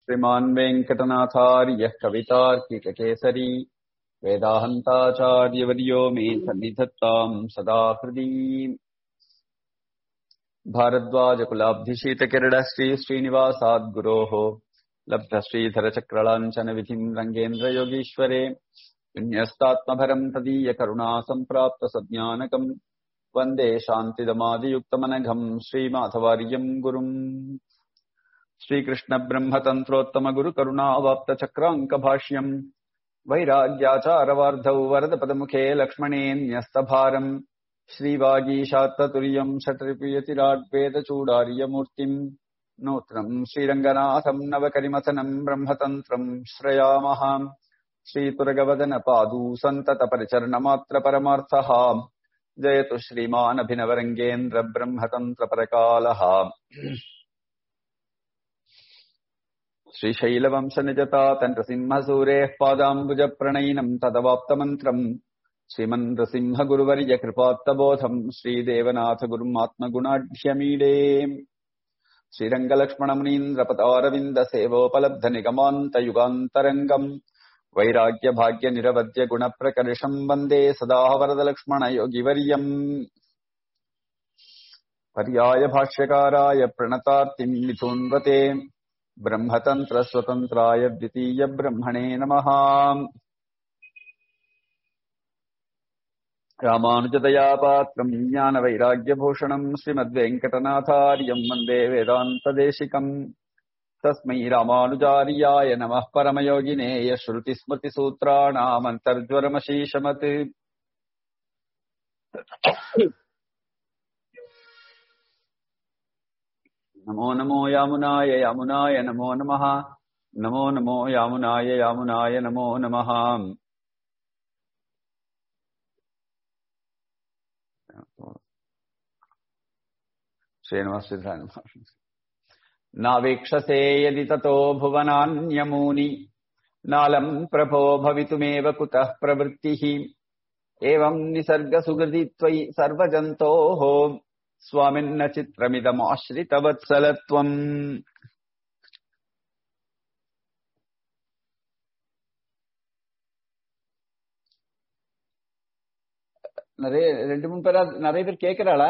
श्रीमान् वेङ्कटनाथार्यः कवितार्किककेसरी वेदाहन्ताचार्यवर्यो मे सन्निधत्ताम् सदा हृदि भारद्वाजकुलाब्धिशीतकिरणश्री श्रीनिवासाद्गुरोः लब्धश्रीधरचक्रलाञ्छनविधिम् रङ्गेन्द्रयोगीश्वरे विन्यस्तात्मभरम् तदीयकरुणा सम्प्राप्तसज्ञानकम् वन्दे शान्तिदमादियुक्तमनघम् श्रीमाधवार्यम् गुरुम् श्रीकृष्णब्रह्मतन्त्रोत्तमगुरुकरुणावाप्तचक्राङ्कभाष्यम् वैराग्याचारवार्धौ वरदपदमुखे लक्ष्मणेऽन्यस्तभारम् श्रीवागीशात्ततुर्यम् षट्रिपुयतिराड्वेदचूडार्यमूर्तिम् नूत्नम् श्रीरङ्गनाथम् नवकरिमथनम् ब्रह्मतन्त्रम् श्रयामः श्रीतुरगवदनपादू सन्ततपरिचरणमात्रपरमार्थः जयतु श्रीमानभिनवरङ्गेन्द्र ब्रह्मतन्त्रपरकालः श्रीशैलवंशनिजता तन्त्रसिंहसूरेः पादाम्बुजप्रणयिनम् तदवाप्तमन्त्रम् श्रीमन् नृसिंहगुरुवर्य कृपात्तबोधम् श्रीदेवनाथगुरुम् आत्मगुणाढ्यमीडे श्रीरङ्गलक्ष्मणमुनीन्द्रपदारविन्दसेवोपलब्धनिगमान्तयुगान्तरङ्गम् वैराग्यभाग्यनिरवद्यगुणप्रकर्षम् वन्दे सदा वरदलक्ष्मणयोगिवर्यम् पर्याय भाष्यकाराय प्रणतार्तिम् मिथुन्वते ब्रह्मतन्त्रस्वतन्त्राय द्वितीयब्रह्मणे नमः रामानुजदया पात्रम् ज्ञानवैराग्यभूषणम् श्रीमद्वेङ्कटनाथार्यम् वन्दे वेदान्तदेशिकम् तस्मै रामानुजार्याय नमः परमयोगिने यश्रुतिस्मृतिसूत्राणामन्तर्ज्वरमशीशमत् नमो नमो यामुनाय यामुनाय नमो नमः नमो नमो यामुनाय यामुनाय नमो नमः श्रीनिवाससिद्धाय नावेक्षसे यदि ततो भुवनान्यमूनि नालम् प्रभो भवितुमेव कुतः प्रवृत्तिः एवम् निसर्गसुहृदि त्वयि सर्वजन्तोः स्वामिन्न चित्रमिदमाश्रितवत्सलत्वम् நிறைய ரெண்டு மூணு பேரா நிறைய பேர் கேக்குறாளா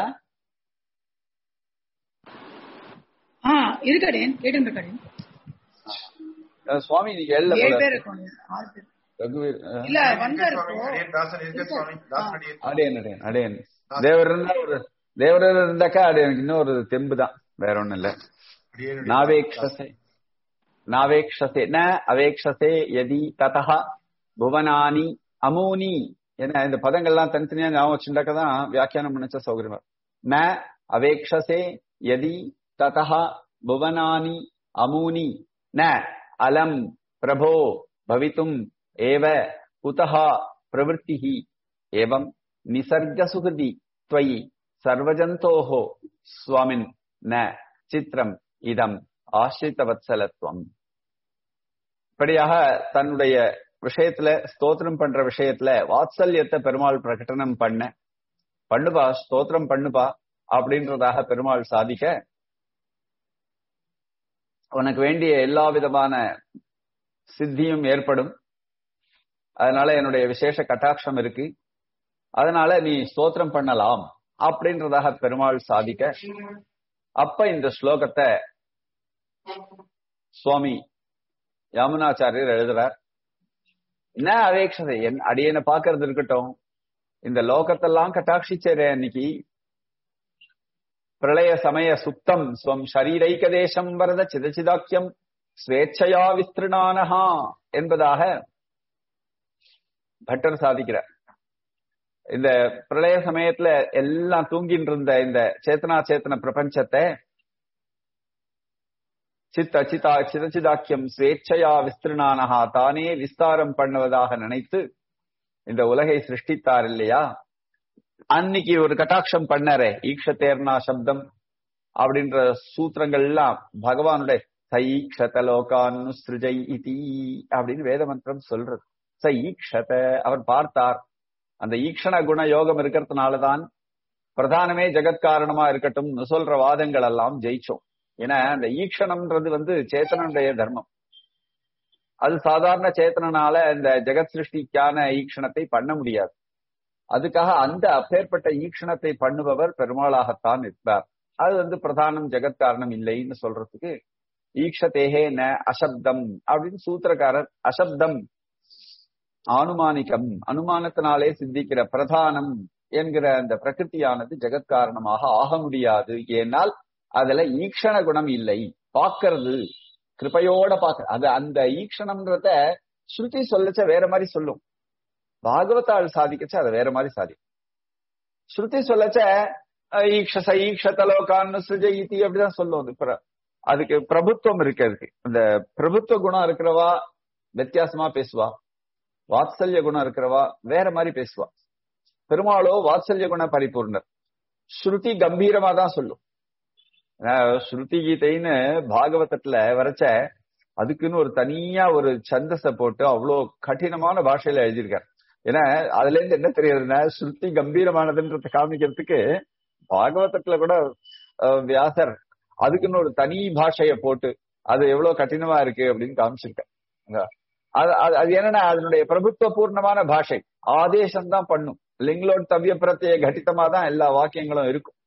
ஆ இருக்கடேன் கேட்டு இருக்கடேன் அஹ் சுவாமி நீங்க எல்ல ஏழு போல பேர் இருக்கோம் ஆறு பேர் ரகுவீர் அஹ், இல்ல வந்தாரு சுவாமி, இப்போ. அடியேன் தாசன் இருக்க சுவாமி தாசன் அடியேன் அடையன் அடையன் அடையன் தேவர் இருந்தா ஒரு தேவர் இருந்தாக்கா அது எனக்கு இன்னொரு தெம்பு தான் வேற ஒண்ணும் இல்ல அடியேன் நாவேக்ஷசே நாவேக்ஷசே ந அவேக்ஷசே யதி ததா புவனானி அமூனி ஏன்னா இந்த பதங்கள்லாம் தனித்தனியா ஞாபகம் வச்சுட்டாக்க தான் வியாக்கியானம் பண்ணச்ச சௌகரியமா ந அவேக்ஷசே யதி ததா புவனானி அமூனி ந அலம் பிரபோ பவித்தும் ஏவ குதஹா பிரவृत्तिः एवं निसर्गसुहृदि त्वयि सर्वजन्तोः स्वामिन् न சித்திரம் இதம் ஆசிரித்தவத்சலத்துவம் இப்படியாக தன்னுடைய விஷயத்துல ஸ்தோத்திரம் பண்ற விஷயத்துல வாத்சல்யத்தை பெருமாள் பிரகடனம் பண்ண பண்ணுப்பா ஸ்தோத்திரம் பண்ணுப்பா அப்படின்றதாக பெருமாள் சாதிக்க உனக்கு வேண்டிய எல்லா விதமான சித்தியும் ஏற்படும் அதனால என்னுடைய விசேஷ கட்டாட்சம் இருக்கு அதனால நீ ஸ்தோத்திரம் பண்ணலாம் அப்படின்றதாக பெருமாள் சாதிக்க அப்ப இந்த ஸ்லோகத்தை சுவாமி யாமுனாச்சாரியர் எழுதுறார் என்ன அவேக்ஷதை என் அடியனை பாக்குறது இருக்கட்டும் இந்த லோகத்தெல்லாம் கட்டாட்சிச்சேரே அன்னைக்கு பிரளய சமய சுத்தம் ஸ்வம் ஷரீரைக தேசம் வரத சிதச்சிதாக்கியம் ஸ்வேச்சையா விஸ்திருணானஹா என்பதாக பட்டர் சாதிக்கிறார் இந்த பிரளய சமயத்துல எல்லாம் தூங்கிட்டு இருந்த இந்த சேத்தனா சேத்தன பிரபஞ்சத்தை சித்த சிதா சிதச்சிதாக்கியம் ஸ்வேச்சையா விஸ்திருணானஹா தானே விஸ்தாரம் பண்ணுவதாக நினைத்து இந்த உலகை சிருஷ்டித்தார் இல்லையா அன்னைக்கு ஒரு கட்டாட்சம் பண்ணாரே ஈக்ஷதேர்னா சப்தம் அப்படின்ற சூத்திரங்கள் எல்லாம் பகவானுடைய சைக்ஷத லோகான்னு சிருஜை இதி அப்படின்னு வேத மந்திரம் சொல்றது ச ஈக்ஷத அவர் பார்த்தார் அந்த ஈக்ஷண குண யோகம் இருக்கிறதுனாலதான் பிரதானமே ஜெகத்காரணமா இருக்கட்டும் சொல்ற வாதங்கள் எல்லாம் ஜெயிச்சோம் ஏன்னா அந்த ஈக்ஷணம்ன்றது வந்து சேத்தனுடைய தர்மம் அது சாதாரண சேத்தனால இந்த ஜெகத் சிருஷ்டிக்கான ஈக்ஷணத்தை பண்ண முடியாது அதுக்காக அந்த அப்பேற்பட்ட ஈக்ஷணத்தை பண்ணுபவர் பெருமாளாகத்தான் இருப்பார் அது வந்து பிரதானம் ஜெகத் காரணம் இல்லைன்னு சொல்றதுக்கு ஈக்ஷதேகே ந அசப்தம் அப்படின்னு சூத்திரக்காரர் அசப்தம் ஆனுமானிகம் அனுமானத்தினாலே சித்திக்கிற பிரதானம் என்கிற அந்த பிரகிருதியானது ஜெகத் காரணமாக ஆக முடியாது ஏனால் அதுல ஈக்ஷண குணம் இல்லை பாக்குறது கிருபையோட பாக்க அது அந்த ஈக்ஷணம்ன்றத ஸ்ருதி சொல்லச்ச வேற மாதிரி சொல்லும் பாகவதாள் சாதிக்கச்ச அதை வேற மாதிரி சாதி ஸ்ருதி சொல்லச்ச அஹ், ஈக்ஷச ஈக்ஷதலோகான்னு சுஜயிதி அப்படிதான் சொல்லும் அது பிர- அதுக்கு பிரபுத்துவம் இருக்கு அதுக்கு இந்த பிரபுத்துவ குணம் இருக்கிறவா வித்தியாசமா பேசுவா வாத்சல்ய குணம் இருக்கிறவா வேற மாதிரி பேசுவா பெருமாளோ வாத்சல்ய குண பரிபூர்ணர் ஸ்ருதி கம்பீரமா தான் சொல்லும் அஹ் ஸ்ருதி கீதைன்னு பாகவதத்துல வரைச்ச அதுக்குன்னு ஒரு தனியா ஒரு சந்தஸ போட்டு அவ்வளோ கடினமான பாஷையில எழுதியிருக்காரு ஏன்னா அதுல இருந்து என்ன தெரியுதுன்னா ஸ்ருதி கம்பீரமானதுன்றத காமிக்கிறதுக்கு பாகவதத்துல கூட அஹ், வியாசர் அதுக்குன்னு ஒரு தனி பாஷைய போட்டு அது எவ்வளவு கடினமா இருக்கு அப்படின்னு காமிச்சிருக்காரு அது அது- அது என்னன்னா அதனுடைய பிரபுத்துவ பூர்ணமான பாஷை ஆதேசம் தான் பண்ணும் லிங்லோட் தவ்ய பிரத்ய கட்டிதமா தான் எல்லா வாக்கியங்களும் இருக்கும்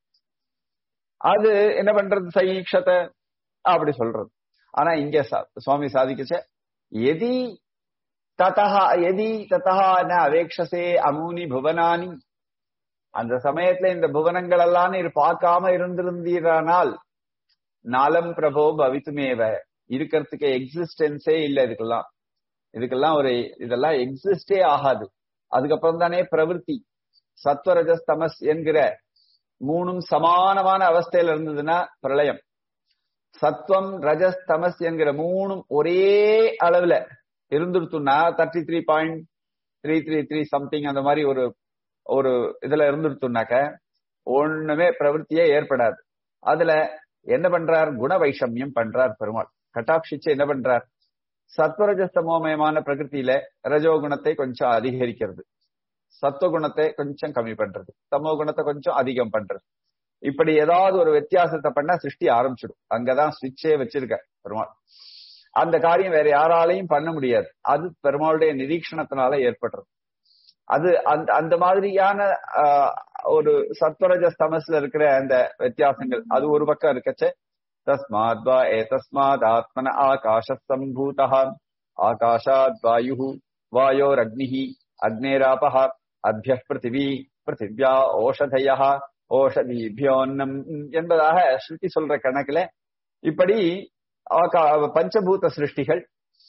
அது என்ன பண்றது சைக்ஷத அப்படி சொல்றது ஆனா இங்க சா- சுவாமி சாதிக்கச்ச எதி ததா எதி ததா ந அவேக்ஷசே அமூனி புவனானி அந்த சமயத்துல இந்த புவனங்கள் எல்லாம் நீர் பார்க்காம இருந்திருந்தீரானால் நாலம் பிரபோ பவித்துமேவ இருக்கிறதுக்கு எக்ஸிஸ்டன்ஸே இல்ல இதுக்கெல்லாம் இதுக்கெல்லாம் ஒரு இதெல்லாம் எக்ஸிஸ்டே ஆகாது அதுக்கப்புறம் தானே பிரவிற்த்தி சத்வரஜஸ் தமஸ் என்கிற மூணும் சமானமான அவஸ்தையில இருந்ததுன்னா பிரளயம் சத்வம் ரஜஸ் தமஸ் என்கிற மூணும் ஒரே அளவுல இருந்துருத்துன்னா thirty three point three three three something அந்த மாதிரி ஒரு ஒரு இதுல இருந்துருத்துனாக்க ஒண்ணுமே பிரவൃத்தியே ஏற்படாது அதுல என்ன பண்றார் குண வைஷமியம் பண்றார் பெருமாள் கட்டாட்சிச்சு என்ன பண்றார் சத்வரஜஸ்தமோமயமான பிரகிருதியில ரஜோகுணத்தை கொஞ்சம் அதிகரிக்கிறது சத்துவகுணத்தை கொஞ்சம் கம்மி பண்றது தமோ குணத்தை கொஞ்சம் அதிகம் பண்றது இப்படி ஏதாவது ஒரு வித்தியாசத்தை பண்ணா சிருஷ்டி ஆரம்பிச்சிடும் அங்கதான் சுவிட்சே வச்சிருக்க பெருமாள் அந்த காரியம் வேற யாராலையும் பண்ண முடியாது அது பெருமாளுடைய நிரீக்ஷணத்தினால ஏற்படுறது அது அந்த அந்த மாதிரியான ஆஹ், ஒரு சத்வரஜ தமஸ்ல இருக்கிற அந்த வித்தியாசங்கள் அது ஒரு பக்கம் இருக்கச்சே தஸ்மாத் வா ஏதஸ்மாத் ஆத்மன ஆகாஷ சம்பூதः ஆகாஷாத் வாயு வாயோரக்னிः அக்னேராபः அத்தியः பிருத்திவி பிருத்திவ்யா ஓஷதய ஓஷதிபியோன்னம் என்பதாக ஸ்ருதி சொல்ற கணக்குல இப்படி ஆகா- பஞ்சபூத சிருஷ்டிகள்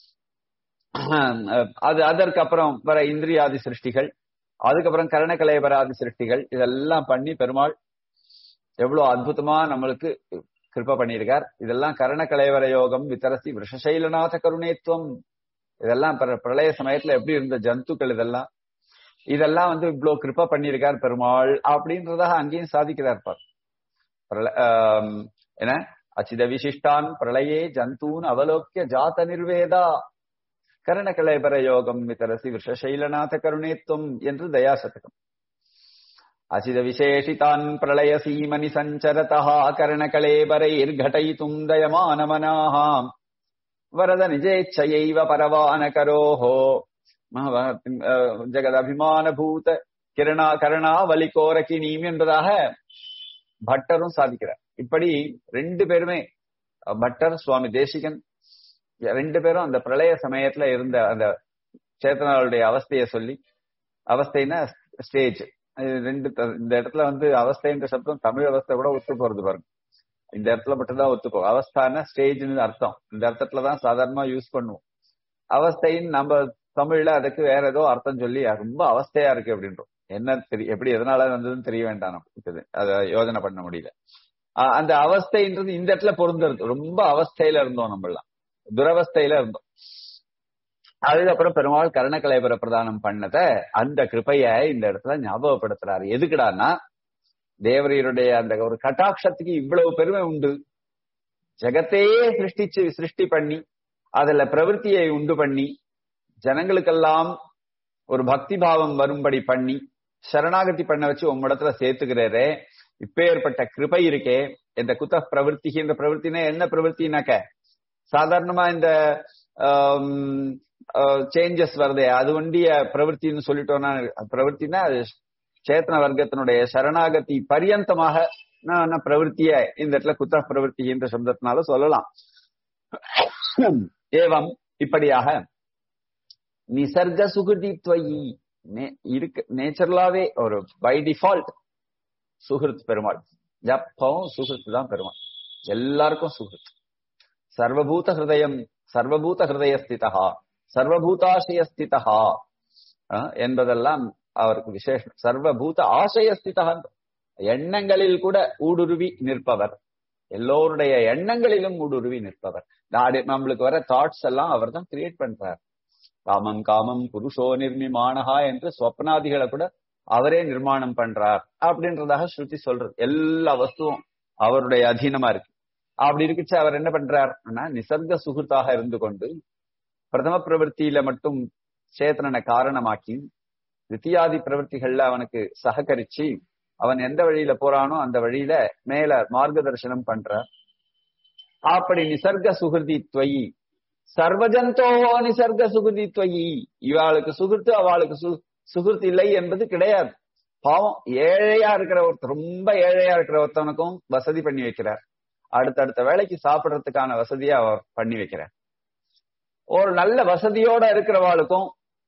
அது அதற்கு அப்புறம் வர இந்திரியாதி சிருஷ்டிகள் அதுக்கப்புறம் கரணகலேபராதி சிருஷ்டிகள் இதெல்லாம் பண்ணி பெருமாள் எவ்வளவு அற்புதமா நம்மளுக்கு கிருப பண்ணியிருக்கார் இதெல்லாம் கரணகலேவர யோகம் வித்தரசி விஷசைலநாத கருணேத்துவம் இதெல்லாம் பிர- பிரளய சமயத்துல எப்படி இருந்த ஜந்துக்கள் இதெல்லாம் இதெல்லாம் வந்து இவ்வளவு கிருப பண்ணியிருக்கார் பெருமாள் அப்படின்றதாக அங்கேயும் சாதிக்கிறார் பார் பிரள- ஆம், என்ன அச்சித விசிஷ்டான் பிரளயே ஜந்தூன் அவலோக்கிய ஜாத நிர்வேதா கரணகலேபர யோகம் விதரசி விஷசைலநாத கருணேத்துவம் என்று தயாசதகம் அசித விசேஷிதான் பிரளய சீமனி சஞ்சரதः கரணகலேபரைர்घटयितुम् दयमानमनाः वरद निजेच्छयैव परवानकरोः ஜெகதபிமானபூத கிரணா கருணாவலிகோரகினீம் என்பதாக பட்டரும் சாதிக்கிறார் இப்படி ரெண்டு பேருமே பட்டர் சுவாமி தேசிகன் ரெண்டு பேரும் அந்த பிரளய சமயத்துல இருந்த அந்த சேத்தனாளுடைய அவஸ்தையை சொல்லி அவஸ்தைன்னா ஸ்டேஜ் ரெண்டு த- இந்த இடத்துல வந்து அவஸ்தைன்ற சப்தம் தமிழ் அவஸ்தை கூட ஒத்து போறது பாருங்க இந்த இடத்துல மட்டும்தான் ஒத்து போகும் அவஸ்தான ஸ்டேஜ்னு அர்த்தம் இந்த அர்த்தத்துல தான் சாதாரணமா யூஸ் பண்ணுவோம் அவஸ்தைன்னு நம்ம தமிழ்ல அதுக்கு வேற ஏதோ அர்த்தம் சொல்லி ரொம்ப அவஸ்தையா இருக்கு அப்படின்றோம் என்ன தெரிய எப்படி எதனால வந்ததுன்னு தெரிய வேண்டாம் நமக்கு அதை யோஜனை பண்ண முடியல ஆஹ் அந்த அவஸ்தைன்றது இந்த இடத்துல பொருந்துறது ரொம்ப அவஸ்தையில இருந்தோம் நம்மளாம் துரவஸ்தையில இருந்தோம் அதுக்கப்புறம் பெருமாள் கருணக்கலைபுர பிரதானம் பண்ணத அந்த கிருபைய இந்த இடத்துல ஞாபகப்படுத்துறாரு எதுக்குடான்னா தேவரீருடைய அந்த ஒரு கட்டாட்சத்துக்கு இவ்வளவு பெருமை உண்டு ஜெகத்தையே சிருஷ்டிச்சு சிருஷ்டி பண்ணி அதுல பிரவൃத்தியை உண்டு பண்ணி ஜனங்களுக்கெல்லாம் ஒரு பக்தி பாவம் வரும்படி பண்ணி சரணாகதி பண்ண வச்சு உம்மிடத்துல சேர்த்துக்கிறாரே இப்பேற்பட்ட கிருபை இருக்கே இந்த குத்த பிரவൃத்தி இந்த பிரவൃத்தினா என்ன பிரவൃத்தினாக்க சாதாரணமா இந்த சேஞ்சஸ் வருதே அது வண்டிய பிரவൃத்தின்னு சொல்லிட்டோம்னா பிரவൃத்தினா அது சேத்தன வர்க்கத்தினுடைய சரணாகதி பரியந்தமாக நான் பிரவೃத்திய இந்த இடத்துல குத்த பிரவೃத்தி என்ற சப்தத்தினால சொல்லலாம் ஏவம் இப்படியாக நிசர்க சுகிருதித்வயி இருக்கு நேச்சுரலாவே ஒரு பை டிஃபால்ட் சுகிருத் பெருமாள் எப்பவும் சுகிருத் தான் பெருமாள் எல்லாருக்கும் சுகிருத் சர்வபூத ஹிருதயம் சர்வபூத ஹிருதய ஸ்திதா சர்வபூதாசய ஸ்திதா என்பதெல்லாம் அவருக்கு விசேஷம் சர்வபூத ஆசய ஸ்திதா எண்ணங்களில் கூட ஊடுருவி நிற்பவர் எல்லோருடைய எண்ணங்களிலும் ஊடுருவி நிற்பவர் நாடு நம்மளுக்கு வர தாட்ஸ் எல்லாம் அவர் தான் கிரியேட் பண்றார் காமம் காமம் புருஷோ நிர்மிமானஹா என்று சொப்னாதிகளை கூட அவரே நிர்மாணம் பண்றார் அப்படின்றதாக ஸ்ருதி சொல்றது எல்லா வஸ்துவும் அவருடைய அதீனமா இருக்கு அப்படி இருக்குச்சு அவர் என்ன பண்றாருன்னா நிசர்க சுகுத்தாக இருந்து கொண்டு பிரதம பிரவൃத்தியில மட்டும் சேத்தனனை காரணமாக்கி தித்தியாதி பிரவൃத்திகள்ல அவனுக்கு சககரிச்சு அவன் எந்த வழியில போறானோ அந்த வழியில மேல மார்க்க தரிசனம் பண்றார் அப்படி நிசர்க சுகிருதி துவயி சர்வஜந்தோ நிசர்க சுகிருதி துவயி இவாளுக்கு சுகிருத்து அவளுக்கு சு சுகிருத்து இல்லை என்பது கிடையாது பாவம் ஏழையா இருக்கிற ஒருத்தர் ரொம்ப ஏழையா இருக்கிற ஒருத்தவனுக்கும் வசதி பண்ணி வைக்கிறார் அடுத்தடுத்த வேலைக்கு சாப்பிடுறதுக்கான வசதியை அவர் பண்ணி வைக்கிறார் ஒரு நல்ல வசதியோட இருக்கிறவாளுக்கும்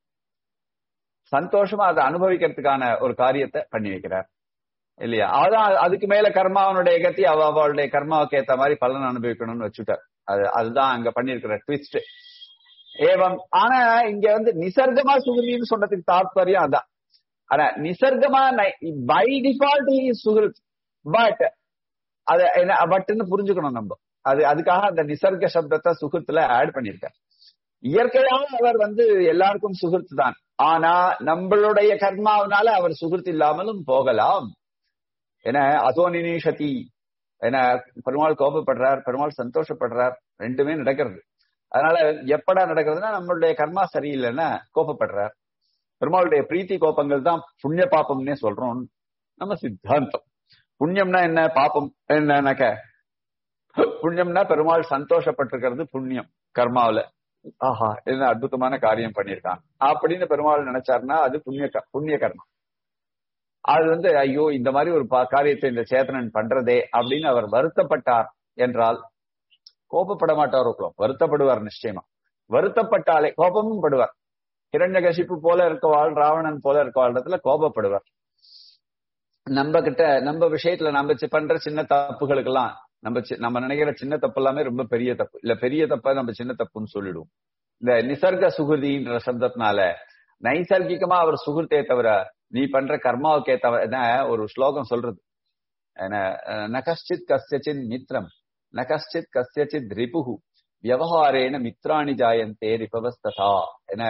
சந்தோஷமா அதை அனுபவிக்கிறதுக்கான ஒரு காரியத்தை பண்ணி வைக்கிறார் இல்லையா அதான் அதுக்கு மேல கர்மாவனுடைய கத்தி அவ அவளுடைய கர்மாவுக்கு ஏத்த மாதிரி பலன் அனுபவிக்கணும்னு வச்சுட்டார் அது அதுதான் அங்க பண்ணிருக்கிற ட்விஸ்ட் ஏவம் ஆனா இங்க வந்து நிசர்கமா சுகிருதின்னு சொன்னதுக்கு தாத்பரியம் அதான் ஆனா நிசர்கமா பை டிஃபால்ட் சுகிருத் பட் அது என்ன பட்னு புரிஞ்சுக்கணும் நம்ம அது அதுக்காக அந்த நிசர்க சப்தத்தை சுகிருத்துல ஆட் பண்ணிருக்கார் இயற்கையாக அவர் வந்து எல்லாருக்கும் சுகிருத்து தான் ஆனா நம்மளுடைய கர்மாவனால அவர் சுகிருத்து இல்லாமலும் போகலாம் என அதோ நினீஷதி என பெருமாள் கோபப்படுறார் பெருமாள் சந்தோஷப்படுறார் ரெண்டுமே நடக்கிறது அதனால எப்படா நடக்கிறதுனா நம்மளுடைய கர்மா சரியில்லைன்னா கோபப்படுறார் பெருமாளுடைய பிரீத்தி கோபங்கள் தான் புண்ணிய பாப்பம்னே சொல்றோம் நம்ம சித்தாந்தம் புண்ணியம்னா என்ன பாப்பம் என்னன்னாக்க புண்ணியம்னா பெருமாள் சந்தோஷப்பட்டிருக்கிறது புண்ணியம் கர்மாவில ஆஹா என்ன அற்புதமான காரியம் பண்ணியிருக்கான் அப்படின்னு பெருமாள் நினைச்சாருன்னா அது புண்ணிய புண்ணிய கர்மம் அது வந்து ஐயோ இந்த மாதிரி ஒரு காரியத்தை இந்த சேத்தனன் பண்றதே அப்படின்னு அவர் வருத்தப்பட்டார் என்றால் கோபப்பட மாட்டார் வருத்தப்படுவார் நிச்சயமா வருத்தப்பட்டாலே கோபமும் படுவார் இரண்யகசிப்பு போல இருக்கவாள் ராவணன் போல இருக்கவாள் இடத்துல கோபப்படுவார் நம்ம கிட்ட நம்ம விஷயத்துல நம்ம பண்ற சின்ன தப்புகளுக்கெல்லாம் நம்ம நம்ம நினைக்கிற சின்ன தப்பு எல்லாமே ரொம்ப பெரிய தப்பு இல்ல பெரிய தப்ப நம்ம சின்ன தப்புன்னு சொல்லிடுவோம் இந்த நிசர்க சுகுதின்ற சப்தத்தினால நைசர்கிகமா அவர் சுகுர்த்தே தவிர நீ பண்ற கர்மாவுக்கே தவிர ஒரு ஸ்லோகம் சொல்றது நகஷ்டித் கஸ்யச்சித் மித்ரம் நகஷ்டித் கஸ்யச்சித் ரிபுகு வியவஹாரேன மித்ராணி ஜாயந்தே ரிபவஸ்ததா என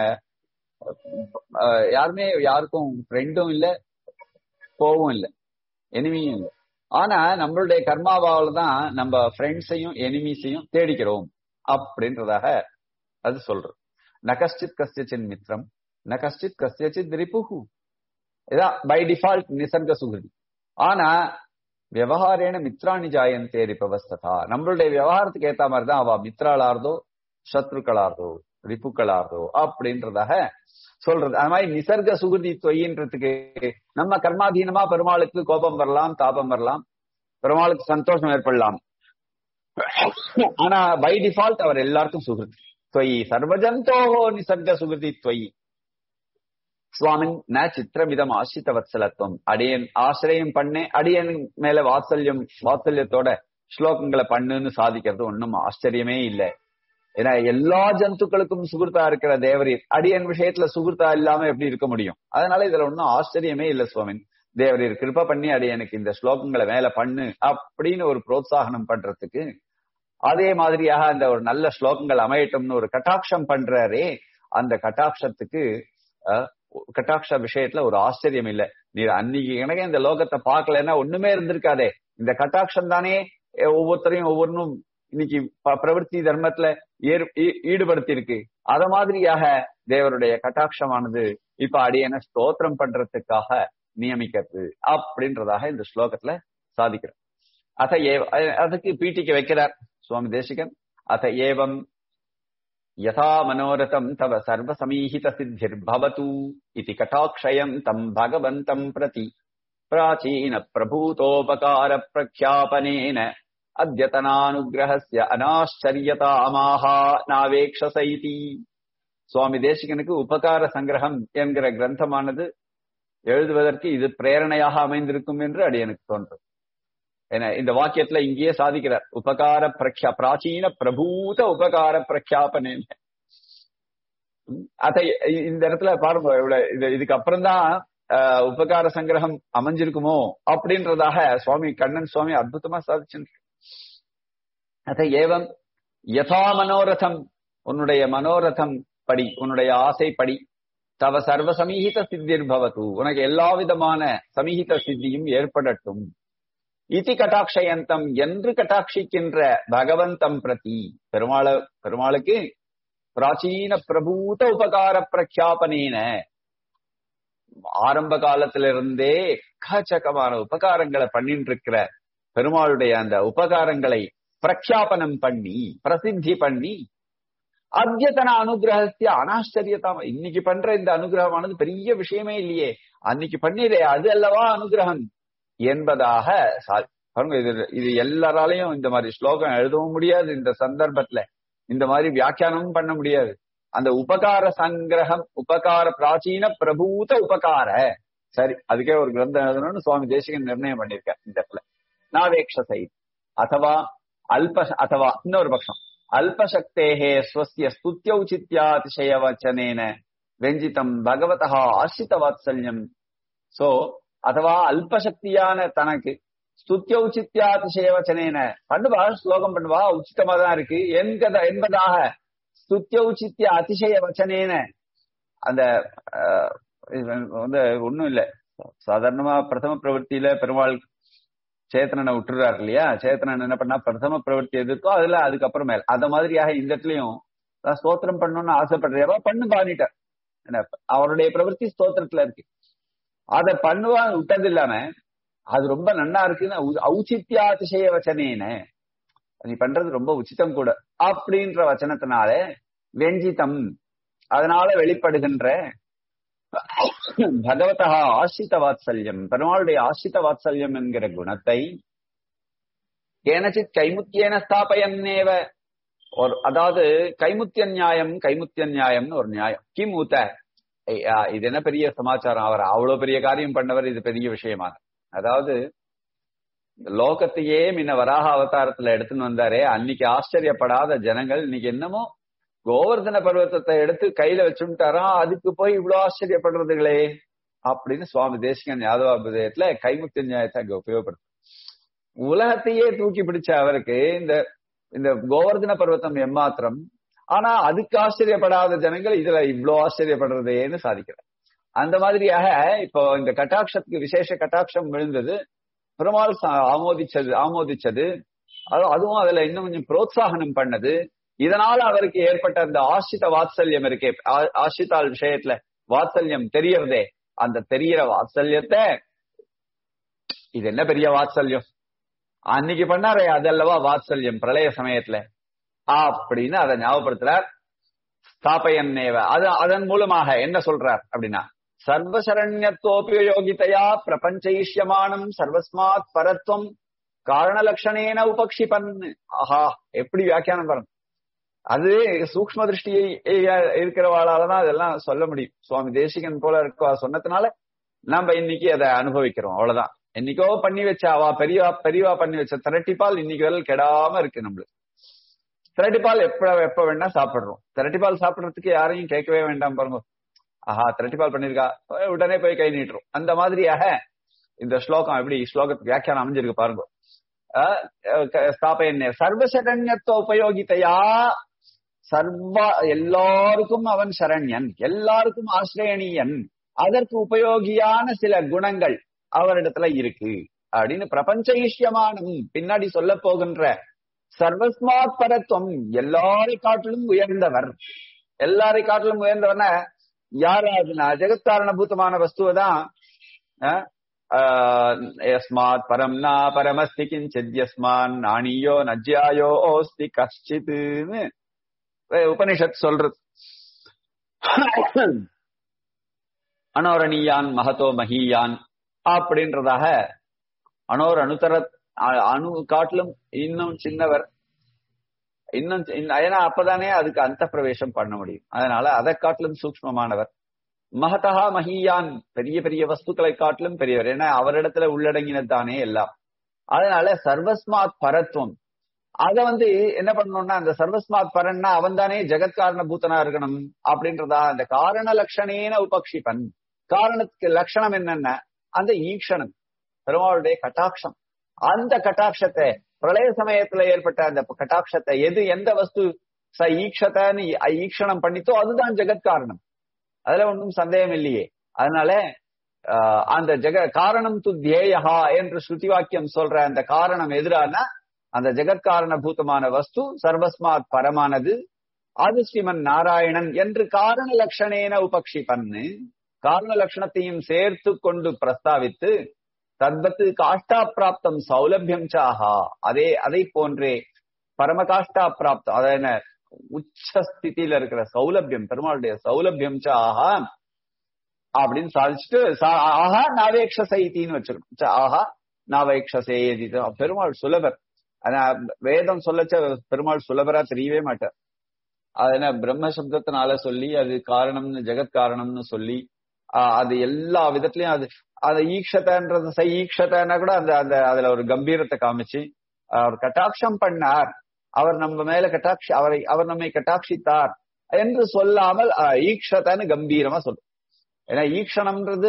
யாருமே யாருக்கும் ஃப்ரெண்டும் இல்ல கோவும் இல்ல எனிமியும் இல்ல ஆனா நம்மளுடைய கர்மாவால தான் நம்ம ஃப்ரெண்ட்ஸையும் எனிமீஸையும் தேடிக்கிறோம் அப்படின்றதாக அது சொல்றது நகஷ்டித் கஸ்யச்சின் மித்ரம் நகஷ்டித் கஸ்யச்சித் ரிபுகு இதான் பை டிஃபால்ட் நிசர்க சுகிருதி ஆனா விவகாரேன மித்ராணி ஜாயந்தே ரிபவஸ்ததா நம்மளுடைய விவகாரத்துக்கு ஏத்த மாதிரி தான் அவ மித்ராளார்தோ சத்ருக்களார்தோ ரிப்புக்களார்தோ அப்படின்றதாக சொல்றது அது மாதிரி நிசர்க சுகிருதி தொய்ன்றதுக்கு நம்ம கர்மாதீனமா பெருமாளுக்கு கோபம் வரலாம் தாபம் வரலாம் பெருமாளுக்கு சந்தோஷம் ஏற்படலாம் ஆனா பை டிஃபால்ட் அவர் எல்லாருக்கும் சுகிருதி தொய் சர்வஜந்தோஹோ நிசர்க சுகிருதி தொய் சுவாமின் ந சித்திரமிதம் ஆசிரித்த வத்சலத்துவம் அடியன் ஆசிரியம் பண்ணே அடியன் மேல வாத்சல்யம் வாத்சல்யத்தோட ஸ்லோகங்களை பண்ணுன்னு சாதிக்கிறது ஒன்னும் ஆச்சரியமே இல்லை ஏன்னா எல்லா ஜந்துக்களுக்கும் சுகுர்த்தா இருக்கிற தேவரீர் அடியன் விஷயத்துல சுகுர்த்தா இல்லாம எப்படி இருக்க முடியும் அதனால இதுல ஒன்னும் ஆச்சரியமே இல்ல சுவாமின் தேவரீர் கிருப்ப பண்ணி அடியனுக்கு இந்த ஸ்லோகங்களை மேல பண்ணு அப்படின்னு ஒரு புரோத்சாகனம் பண்றதுக்கு அதே மாதிரியாக அந்த ஒரு நல்ல ஸ்லோகங்கள் அமையட்டும்னு ஒரு கட்டாட்சம் பண்றாரே அந்த கட்டாட்சத்துக்கு கட்டாட்ச விஷயத்துல ஒரு ஆச்சரியம் இல்ல நீ அன்னைக்கு எனக்கு இந்த லோகத்தை பார்க்கலன்னா ஒண்ணுமே இருந்திருக்காதே இந்த கட்டாட்சம் தானே ஒவ்வொருத்தரையும் ஒவ்வொன்றும் இன்னைக்கு பிரவருத்தி தர்மத்துல ஈடுபடுத்தி இருக்கு அத மாதிரியாக தேவருடைய கட்டாட்சமானது இப்ப அடியன ஸ்தோத்திரம் பண்றதுக்காக நியமிக்கிறது அப்படின்றதாக இந்த ஸ்லோகத்துல சாதிக்கிறோம் அத ஏ அதுக்கு பீட்டிக்கு வைக்கிறார் சுவாமி தேசிகன் அத ஏவம் யதா மனோரதம் தவ சர்வசமீஹித சித்திர்பவது இதி கட்டாட்சயம் தம் பகவந்தம் பிரதி பிராச்சீன பிரபூதோபகார பிரக்யாபனேன அத்தியதனானுகிரகஸ்ய அனாச்சரியதாமாஹா நாவேக்ஷசைதி சுவாமி தேசிகனுக்கு உபகார சங்கிரகம் என்கிற கிரந்தமானது எழுதுவதற்கு இது பிரேரணையாக அமைந்திருக்கும் என்று அடியனுக்கு தோன்றும் என இந்த வாக்கியத்துல இங்கேயே சாதிக்கிறார் உபகார பிரக்யா பிராச்சீன பிரபூத உபகார பிரக்யாபனே அதை இந்த இடத்துல பாருங்க இவ்வளவு இது இதுக்கு அப்புறம் தான் உபகார சங்கிரகம் அமைஞ்சிருக்குமோ அப்படின்றதாக சுவாமி கண்ணன் சுவாமி அற்புதமா சாதிச்சு அதை ஏவம் யதா மனோரதம் உன்னுடைய மனோரதம் படி உன்னுடைய ஆசைப்படி தவ சர்வ சமீகித சித்திர் பவத்து உனக்கு எல்லா விதமான சமீகித சித்தியும் ஏற்படட்டும் இதி கட்டாட்சயந்தம் என்று கட்டாட்சிக்கின்ற பகவந்தம் பிரதி பெருமாள பெருமாளுக்கு பிராச்சீன பிரபூத உபகார பிரக்யாபனேன ஆரம்ப காலத்திலிருந்தே எக்கச்சக்கமான உபகாரங்களை பண்ணிட்டு இருக்கிற பெருமாளுடைய அந்த உபகாரங்களை பிரக்யாபனம் பண்ணி பிரசித்தி பண்ணி அத்தியத்தன அனுகிரகத்திய அனாச்சரியதாம இன்னைக்கு பண்ற இந்த அனுகிரகமானது பெரிய விஷயமே இல்லையே அன்னைக்கு பண்ணிடே அது அல்லவா அனுகிரகம் என்பதாக பாருங்க இது இது எல்லாராலையும் இந்த மாதிரி ஸ்லோகம் எழுதவும் முடியாது இந்த சந்தர்ப்பத்துல இந்த மாதிரி வியாக்கியானமும் பண்ண முடியாது அந்த உபகார சங்கிரகம் உபகார பிராச்சீன பிரபூத உபகார சரி அதுக்கே ஒரு கிரந்தம் எழுதணும்னு சுவாமி தேசிகன் நிர்ணயம் பண்ணிருக்க இந்த இடத்துல நாவேக்ஷசை அதவா அல்ப அதவா இன்னொரு பட்சம் அல்பசக்தேகே ஸ்வசிய ஸ்துத்தியௌச்சித்யாதிசய வச்சனேன வெஞ்சிதம் பகவதா ஆசிரித வாத்சல்யம் சோ அதுவா அல்பசக்தியான தனக்கு ஸ்துத்திய உச்சித்யாதிசய வச்சனேன பண்ணுவா ஸ்லோகம் பண்ணுவா உச்சிதமா தான் இருக்கு என்கத என்பதாக ஸ்துத்திய உச்சித்ய அதிசய வச்சனேன அந்த வந்து ஒண்ணும் இல்ல சாதாரணமா பிரதம பிரவர்த்தியில பெருமாள் சேத்தனனை விட்டுறாரு இல்லையா சேத்தனன் என்ன பண்ணா பிரதம பிரவர்த்தி எதிர்க்கோ அதுல அதுக்கப்புறம் மேல அந்த மாதிரியாக இந்த இடத்துலயும் ஸ்தோத்திரம் பண்ணணும்னு ஆசைப்படுறவா பண்ணு பாடிட்டார் அவருடைய பிரவர்த்தி ஸ்தோத்திரத்துல இருக்கு அதை பண்ணுவா விட்டது இல்லாம அது ரொம்ப நன்னா இருக்குன்னு ஔச்சித்யாதிசய வச்சனேன நீ பண்றது ரொம்ப உச்சிதம் கூட அப்படின்ற வச்சனத்தினால வெஞ்சிதம் அதனால வெளிப்படுகின்ற பகவதா ஆசிரித வாத்சல்யம் பெருமாளுடைய ஆசிரித வாத்சல்யம் என்கிற குணத்தை ஏனச்சித் கைமுத்தியன ஸ்தாபயன்னேவ ஒரு அதாவது கைமுத்திய நியாயம் கைமுத்திய நியாயம்னு ஒரு நியாயம் கிம் ஊத்த இது என்ன பெரிய சமாச்சாரம் அவர் அவ்வளவு பெரிய காரியம் பண்ணவர் இது பெரிய விஷயமா அதாவது லோகத்தையே முன்ன வராக அவதாரத்துல எடுத்துன்னு வந்தாரே அன்னைக்கு ஆச்சரியப்படாத ஜனங்கள் இன்னைக்கு என்னமோ கோவர்தன பர்வத்தத்தை எடுத்து கையில வச்சுட்டாராம் அதுக்கு போய் இவ்வளவு ஆச்சரியப்படுறதுகளே அப்படின்னு சுவாமி தேசிகன் யாதவாபுதயத்துல கைமுத்திய நியாயத்தை அங்க உபயோகப்படுத்து உலகத்தையே தூக்கி பிடிச்ச அவருக்கு இந்த இந்த கோவர்தன பர்வத்தம் எம்மாத்திரம் ஆனா அதுக்கு ஆச்சரியப்படாத ஜனங்கள் இதுல இவ்வளவு ஆச்சரியப்படுறதேன்னு சாதிக்கிறார் அந்த மாதிரியாக இப்போ இந்த கட்டாட்சத்துக்கு விசேஷ கட்டாட்சம் விழுந்தது பெருமாள் ஆமோதிச்சது ஆமோதிச்சது அதுவும் அதுல இன்னும் கொஞ்சம் புரோத்சாகனம் பண்ணது இதனால அவருக்கு ஏற்பட்ட அந்த ஆசிரித வாத்சல்யம் இருக்கே ஆசிரிதால் விஷயத்துல வாத்சல்யம் தெரியறதே அந்த தெரியற வாத்சல்யத்தை இது என்ன பெரிய வாத்சல்யம் அன்னைக்கு பண்ணாரே அதல்லவா வாத்சல்யம் பிரளய சமயத்துல அப்படின்னு அதை ஞாபகப்படுத்துறார் ஸ்தாபயன்னேவ அது அதன் மூலமாக என்ன சொல்றார் அப்படின்னா சர்வசரண்யத்தோபியோகிதையா பிரபஞ்சயிஷ்யமானம் சர்வஸ்மாத் பரத்வம் காரணலட்சணேன உபக்ஷிபன் ஆஹா எப்படி வியாக்கியானம் பாருங்க அது சூக்ம திருஷ்டியை இருக்கிறவாளாலதான் அதெல்லாம் சொல்ல முடியும் சுவாமி தேசிகன் போல இருக்க சொன்னதுனால நம்ம இன்னைக்கு அதை அனுபவிக்கிறோம் அவ்வளவுதான் என்னைக்கோ பண்ணி வச்ச அவா பெரியவா பெரியவா பண்ணி வச்ச திரட்டிப்பால் இன்னைக்கு வரல் கெடாம இருக்கு நம்மளுக்கு திரட்டிப்பால் எப்ப எப்ப வேணா சாப்பிடுறோம் திரட்டிப்பால் சாப்பிடுறதுக்கு யாரையும் கேட்கவே வேண்டாம் பாருங்க ஆஹா திரட்டிப்பால் பண்ணிருக்கா உடனே போய் கை நீட்டுரும் அந்த மாதிரியாக இந்த ஸ்லோகம் எப்படி ஸ்லோகத்துக்கு வியாக்கியானம் அமைஞ்சிருக்கு பாருங்க ஸ்தாபயன்னே சர்வசரண்யத்துவ உபயோகித்தையா சர்வ எல்லாருக்கும் அவன் சரண்யன் எல்லாருக்கும் ஆசிரியனியன் அதற்கு உபயோகியான சில குணங்கள் அவரிடத்துல இருக்கு அப்படின்னு பிரபஞ்ச ஈஷ்யமானம் பின்னாடி சொல்ல போகின்ற சர்வஸ்மாத் பரத்துவம் எல்லாரை காட்டிலும் உயர்ந்தவர் எல்லாரை காட்டிலும் உயர்ந்தவர்னா யாராதுன்னா ஜெகத்தாரணபூதமான வஸ்துவை தான் யஸ்மாத் பரம் நா பரமஸ்தி கிஞ்சித் யஸ்மான் நாணியோ நஜ்யாயோ ஓஸ்தி கஷ்டித்துன்னு அஹ் உபனிஷத் சொல்றது அனோரணியான் மகதோ மகியான் அப்படின்றதாக அனோர் அணுத்தர அ- அணு காட்டிலும் இன்னும் சின்னவர் இன்னும் சி- இன்ன- ஏன்னா அப்பதானே அதுக்கு அந்த பிரவேசம் பண்ண முடியும் அதனால அதை காட்டிலும் சூக்ஷ்மமானவர் மகதா மகியான் பெரிய பெரிய வஸ்துக்களை காட்டிலும் பெரியவர் ஏன்னா அவரிடத்துல உள்ளடங்கினது தானே எல்லாம் அதனால சர்வஸ்மாத் பரத்துவம் அத வந்து என்ன பண்ணணும்னா அந்த சர்வஸ்மாத் பரன்னா அவன் தானே ஜெகத்காரண பூத்தனா இருக்கணும் அப்படின்றதா அந்த காரண லட்சணேன உபக்ஷிபன் காரணத்துக்கு லட்சணம் என்னன்னா அந்த ஈக்ஷணம் பெருமாளுடைய கட்டாட்சம் அந்த கட்டாட்சத்தை பிரளய சமயத்துல ஏற்பட்ட அந்த கட்டாட்சத்தை எது எந்த வஸ்து ச ஈக்ஷதன்னு ஈக்ஷணம் பண்ணித்தோ அதுதான் ஜெகத்காரணம் அதுல ஒன்றும் சந்தேகம் இல்லையே அதனால ஆஹ், அந்த ஜெக காரணம் து தியேயா என்று ஸ்ருதி வாக்கியம் சொல்ற அந்த காரணம் எதிரான அந்த ஜெகத்காரண பூதமான வஸ்து சர்வஸ்மாத் பரமானது அது ஸ்ரீமன் நாராயணன் என்று காரண லட்சணேன உபக்ஷிபன்னு காரண லட்சணத்தையும் சேர்த்து கொண்டு பிரஸ்தாவித்து தத்வத்து காஷ்டா பிராப்தம் சௌலபியம் சாஹா அதே அதை போன்றே பரம காஷ்டா பிராப்தம் அத என்ன உச்ச ஸ்திதியில இருக்கிற சௌலபியம் பெருமாளுடைய சௌலபியம் சாஹா அப்படின்னு சாதிச்சுட்டு சா- ஆஹா நாவேக்ஷசைத்தின்னு வச்சிருக்கோம் ச, ஆஹா நாவேக்ஷசேதி பெருமாள் சுலபர் ஆனா வேதம் சொல்லச்ச பெருமாள் சுலபரா தெரியவே மாட்டார் அது என்ன பிரம்ம சப்தத்தினால சொல்லி அது காரணம்னு ஜெகத் காரணம்னு சொல்லி ஆஹ் அது எல்லா விதத்திலயும் அது அது ஈக்ஷதன்றது சை ஈக்ஷதன்னா கூட அந்த அந்த அதுல ஒரு கம்பீரத்தை காமிச்சு அவர் கட்டாட்சம் பண்ணார் அவர் நம்ம மேல கட்டாட்சி அவரை அவர் நம்மை கட்டாட்சித்தார் என்று சொல்லாமல் ஆஹ் ஈக்ஷதன்னு கம்பீரமா சொல்லும் ஏன்னா ஈக்ஷணம்ன்றது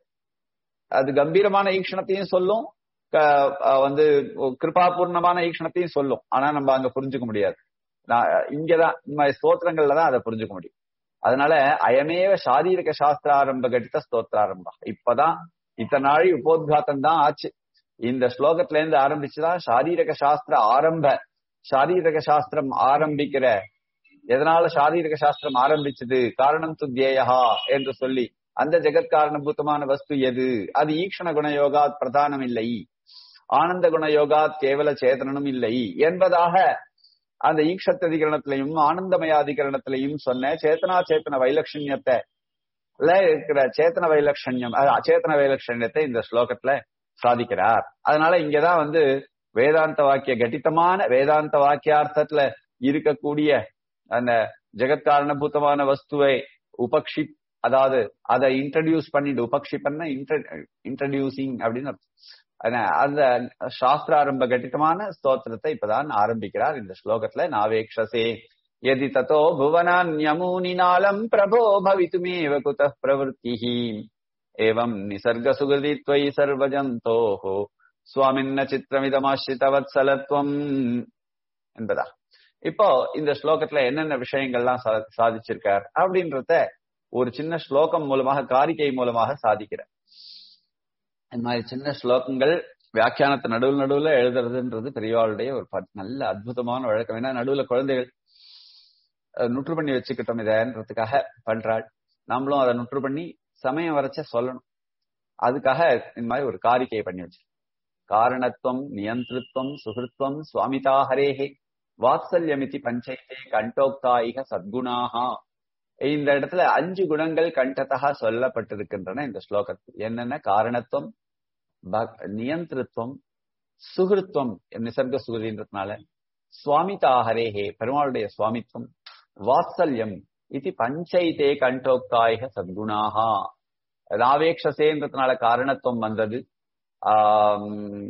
அது கம்பீரமான ஈக்ஷணத்தையும் சொல்லும் க- அஹ் வந்து கிருபாபூர்ணமான ஈக்ஷணத்தையும் சொல்லும் ஆனா நம்ம அங்க புரிஞ்சுக்க முடியாது நான் இங்கதான் இந்த மாதிரி ஸ்தோத்திரங்கள்ல தான் அதை புரிஞ்சுக்க முடியும் அதனால அயமேவ சாரீரக சாஸ்திராரம்ப கட்டித்த ஸ்தோத்திராரம்பா இப்பதான் இத்தனை நாளை உபோத்காத்தம் தான் ஆச்சு இந்த ஸ்லோகத்துல இருந்து ஆரம்பிச்சுதான் சாரீரக சாஸ்திர ஆரம்ப சாரீரக சாஸ்திரம் ஆரம்பிக்கிற எதனால சாரீரக சாஸ்திரம் ஆரம்பிச்சது காரணம் துத்தியேயா என்று சொல்லி அந்த ஜெகத் காரணபூதமான வஸ்து எது அது ஈக்ஷண குணயோகாத் பிரதானம் இல்லை ஆனந்த குணயோகாத் கேவல சேதனனும் இல்லை என்பதாக அந்த ஈக்ஷத்ததிகரணத்திலையும் ஆனந்தமயாதிகரணத்திலையும் சொன்ன சேத்தனா சேத்தன வைலட்சண்யத்தை ல இருக்கிற சேத்தன வைலட்சண்யம் அஹ், அச்சேதன வைலட்சண்யத்தை இந்த ஸ்லோகத்துல சாதிக்கிறார் அதனால இங்கதான் வந்து வேதாந்த வாக்கிய கட்டித்தமான வேதாந்த வாக்கியார்த்தத்துல இருக்கக்கூடிய அந்த ஜெகத்காரணபூதமான வஸ்துவை உபக்ஷி அதாவது அதை இன்ட்ரடியூஸ் பண்ணிட்டு உபக்ஷிப்பன்னா இன்ட்ரடியூசிங் அப்படின்னு அர்த்தம். ஆனா, அந்த சாஸ்திராரம்ப கட்டிதமான ஸ்தோத்திரத்தை இப்பதான் ஆரம்பிக்கிறார் இந்த ஸ்லோகத்துல நாவேக்ஷசே यदि ततो भुवनान्यमूनिनालम् प्रभो भवितुमेव कुतः प्रवृत्तिः एवम् निसर्गसुहृदि त्वयि सर्वजन्तोः சுவாமின்ன சித்திரமிதமாசிரிதவத்சலத்துவம் என்பதா இப்போ இந்த ஸ்லோகத்துல என்னென்ன விஷயங்கள்லாம் சா- சாதிச்சிருக்கார் அப்படின்றத ஒரு சின்ன ஸ்லோகம் மூலமாக காரிகை மூலமாக சாதிக்கிறார் இந்த மாதிரி சின்ன ஸ்லோகங்கள் வியாக்கியானத்து நடுவில் நடுவுல எழுதுறதுன்றது பெரியவாளுடைய ஒரு ப- நல்ல அற்புதமான வழக்கம் ஏன்னா நடுவுல குழந்தைகள் அஹ், நுற்று பண்ணி வச்சுக்கிட்டோம் இதன்றதுக்காக பண்றாள் நாமளும் அதை நுற்று பண்ணி சமயம் வரைச்ச சொல்லணும் அதுக்காக இந்த மாதிரி ஒரு காரிக்கை பண்ணி வச்சு காரணத்துவம் நியந்திருத்துவம் சுகிருத்துவம் சுவாமிதா ஹரேஹே வாத்சல்யமிதி பஞ்சைத்தே கண்டோக்தாயிக சத்குணாகா இந்த இடத்துல அஞ்சு குணங்கள் கண்டதா சொல்லப்பட்டிருக்கின்றன இந்த ஸ்லோகத்தில் என்னென்ன காரணத்துவம் பக்- நியந்திருத்துவம் சுகிருத்துவம் நிசர்க சுகிருன்றதுனால சுவாமிதா ஹரேஹே பெருமாளுடைய சுவாமித்துவம் வாத்சல்யம் இது பஞ்சைத்தே கண்டோக்தாயிக சத்குணாகா ராவேக்ஷசேன்றதுனால காரணத்துவம் வந்தது ஆம்,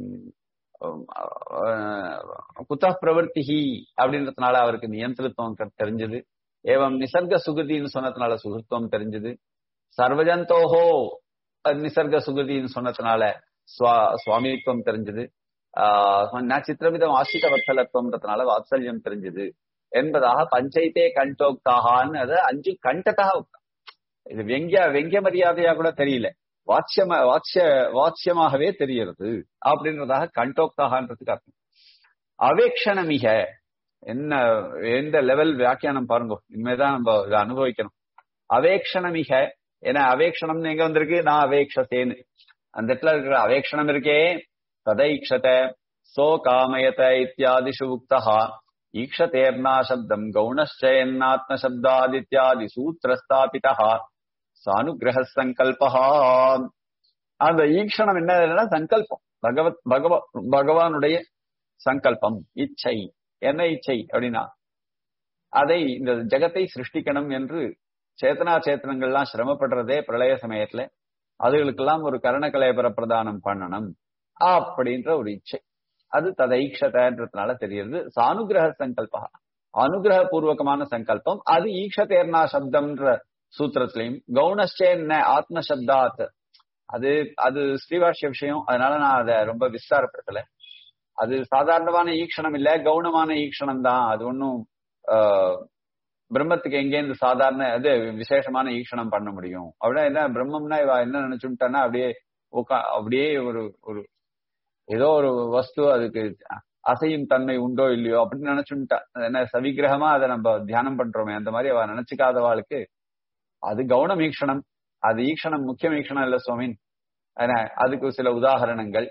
குத பிரவர்த்திஹி அப்படின்றதுனால அவருக்கு நியந்திரத்துவம் தெ- தெரிஞ்சது ஏவம் நிசர்க சுகதின்னு சொன்னதுனால சுகிருத்துவம் தெரிஞ்சது சர்வஜந்தோஹோ அஹ் நிசர்க சுகதின்னு சொன்னதுனால சுவா- சுவாமித்துவம் தெரிஞ்சது ஆஹ் நான் சித்திரமிதம் ஆசிரித வத்சலத்துவம்ன்றதுனால வாத்சல்யம் தெரிஞ்சது என்பதாக பஞ்சைத்தே கண்டோக்தாகான்னு அதை அஞ்சு கண்டதாக இது வெங்கிய வெங்கிய மரியாதையா கூட தெரியல வாட்சியம வாட்சிய வாட்சியமாகவே தெரிகிறது அப்படின்றதாக கண்டோக்தாகன்றதுக்கு அர்த்தம் அவேக்ஷணமிக என்ன எந்த லெவல் வியாக்கியானம் பாருங்க இனிமேதான் நம்ம இதை அனுபவிக்கணும் அவேக்ஷணமிக ஏன்னா அவேக்ஷணம்னு எங்க வந்திருக்கு நான் அவேக்ஷசேன்னு அந்த இடத்துல இருக்கிற அவேக்ஷணம் இருக்கே ததைக்ஷத சோ காமயத இத்தியாதிஷு உக்தா ஈக்ஷதேர்னா சப்தம் கௌணச்சயன்னாத்ம சப்தாதித்யாதி சூத்திரஸ்தாபிதா சானுகிரக சங்கல்பா அந்த ஈக்ஷணம் என்ன சங்கல்பம் பகவத் பகவ பகவானுடைய சங்கல்பம் இச்சை என்ன இச்சை அப்படின்னா அதை இந்த ஜெகத்தை சிருஷ்டிக்கணும் என்று சேத்தனா சேத்தனங்கள்லாம் சிரமப்படுறதே பிரளய சமயத்துல அதுகளுக்கெல்லாம் ஒரு கரணகலேபர பிரதானம் பண்ணணும் அப்படின்ற ஒரு இச்சை அது ததைக்ஷதன்றதுனால தெரியுது சானுகிரக சங்கல்பா அனுகிரக பூர்வகமான சங்கல்பம் அது ஈக்ஷதேர்னா சப்தம்ன்ற சூத்திரத்திலையும் கவுனஸ்டேன்ன ஆத்ம சப்தாத் அது அது ஸ்ரீவாஷ்ய விஷயம் அதனால நான் அதை ரொம்ப விஸ்தாரப்படுத்தல அது சாதாரணமான ஈக்ஷணம் இல்ல கவுனமான ஈக்ஷணம் தான் அது ஒன்னும் பிரம்மத்துக்கு எங்கேருந்து சாதாரண அது விசேஷமான ஈக்ஷணம் பண்ண முடியும் அப்படின்னா என்ன பிரம்மம்னா இவ என்ன நினைச்சுட்டான்னா அப்படியே உக்கா அப்படியே ஒரு ஒரு ஏதோ ஒரு வஸ்து அதுக்கு அசையும் தன்மை உண்டோ இல்லையோ அப்படின்னு நினைச்சுட்டா என்ன சவிக்கிரகமா அதை நம்ம தியானம் பண்றோமே அந்த மாதிரி அவ நினைச்சுக்காதவாளுக்கு அது கவுனம் ஈக்ஷணம் அது ஈக்ஷணம் முக்கியம் ஈக்ஷணம் இல்ல சுவாமின் அதுக்கு சில உதாகரணங்கள்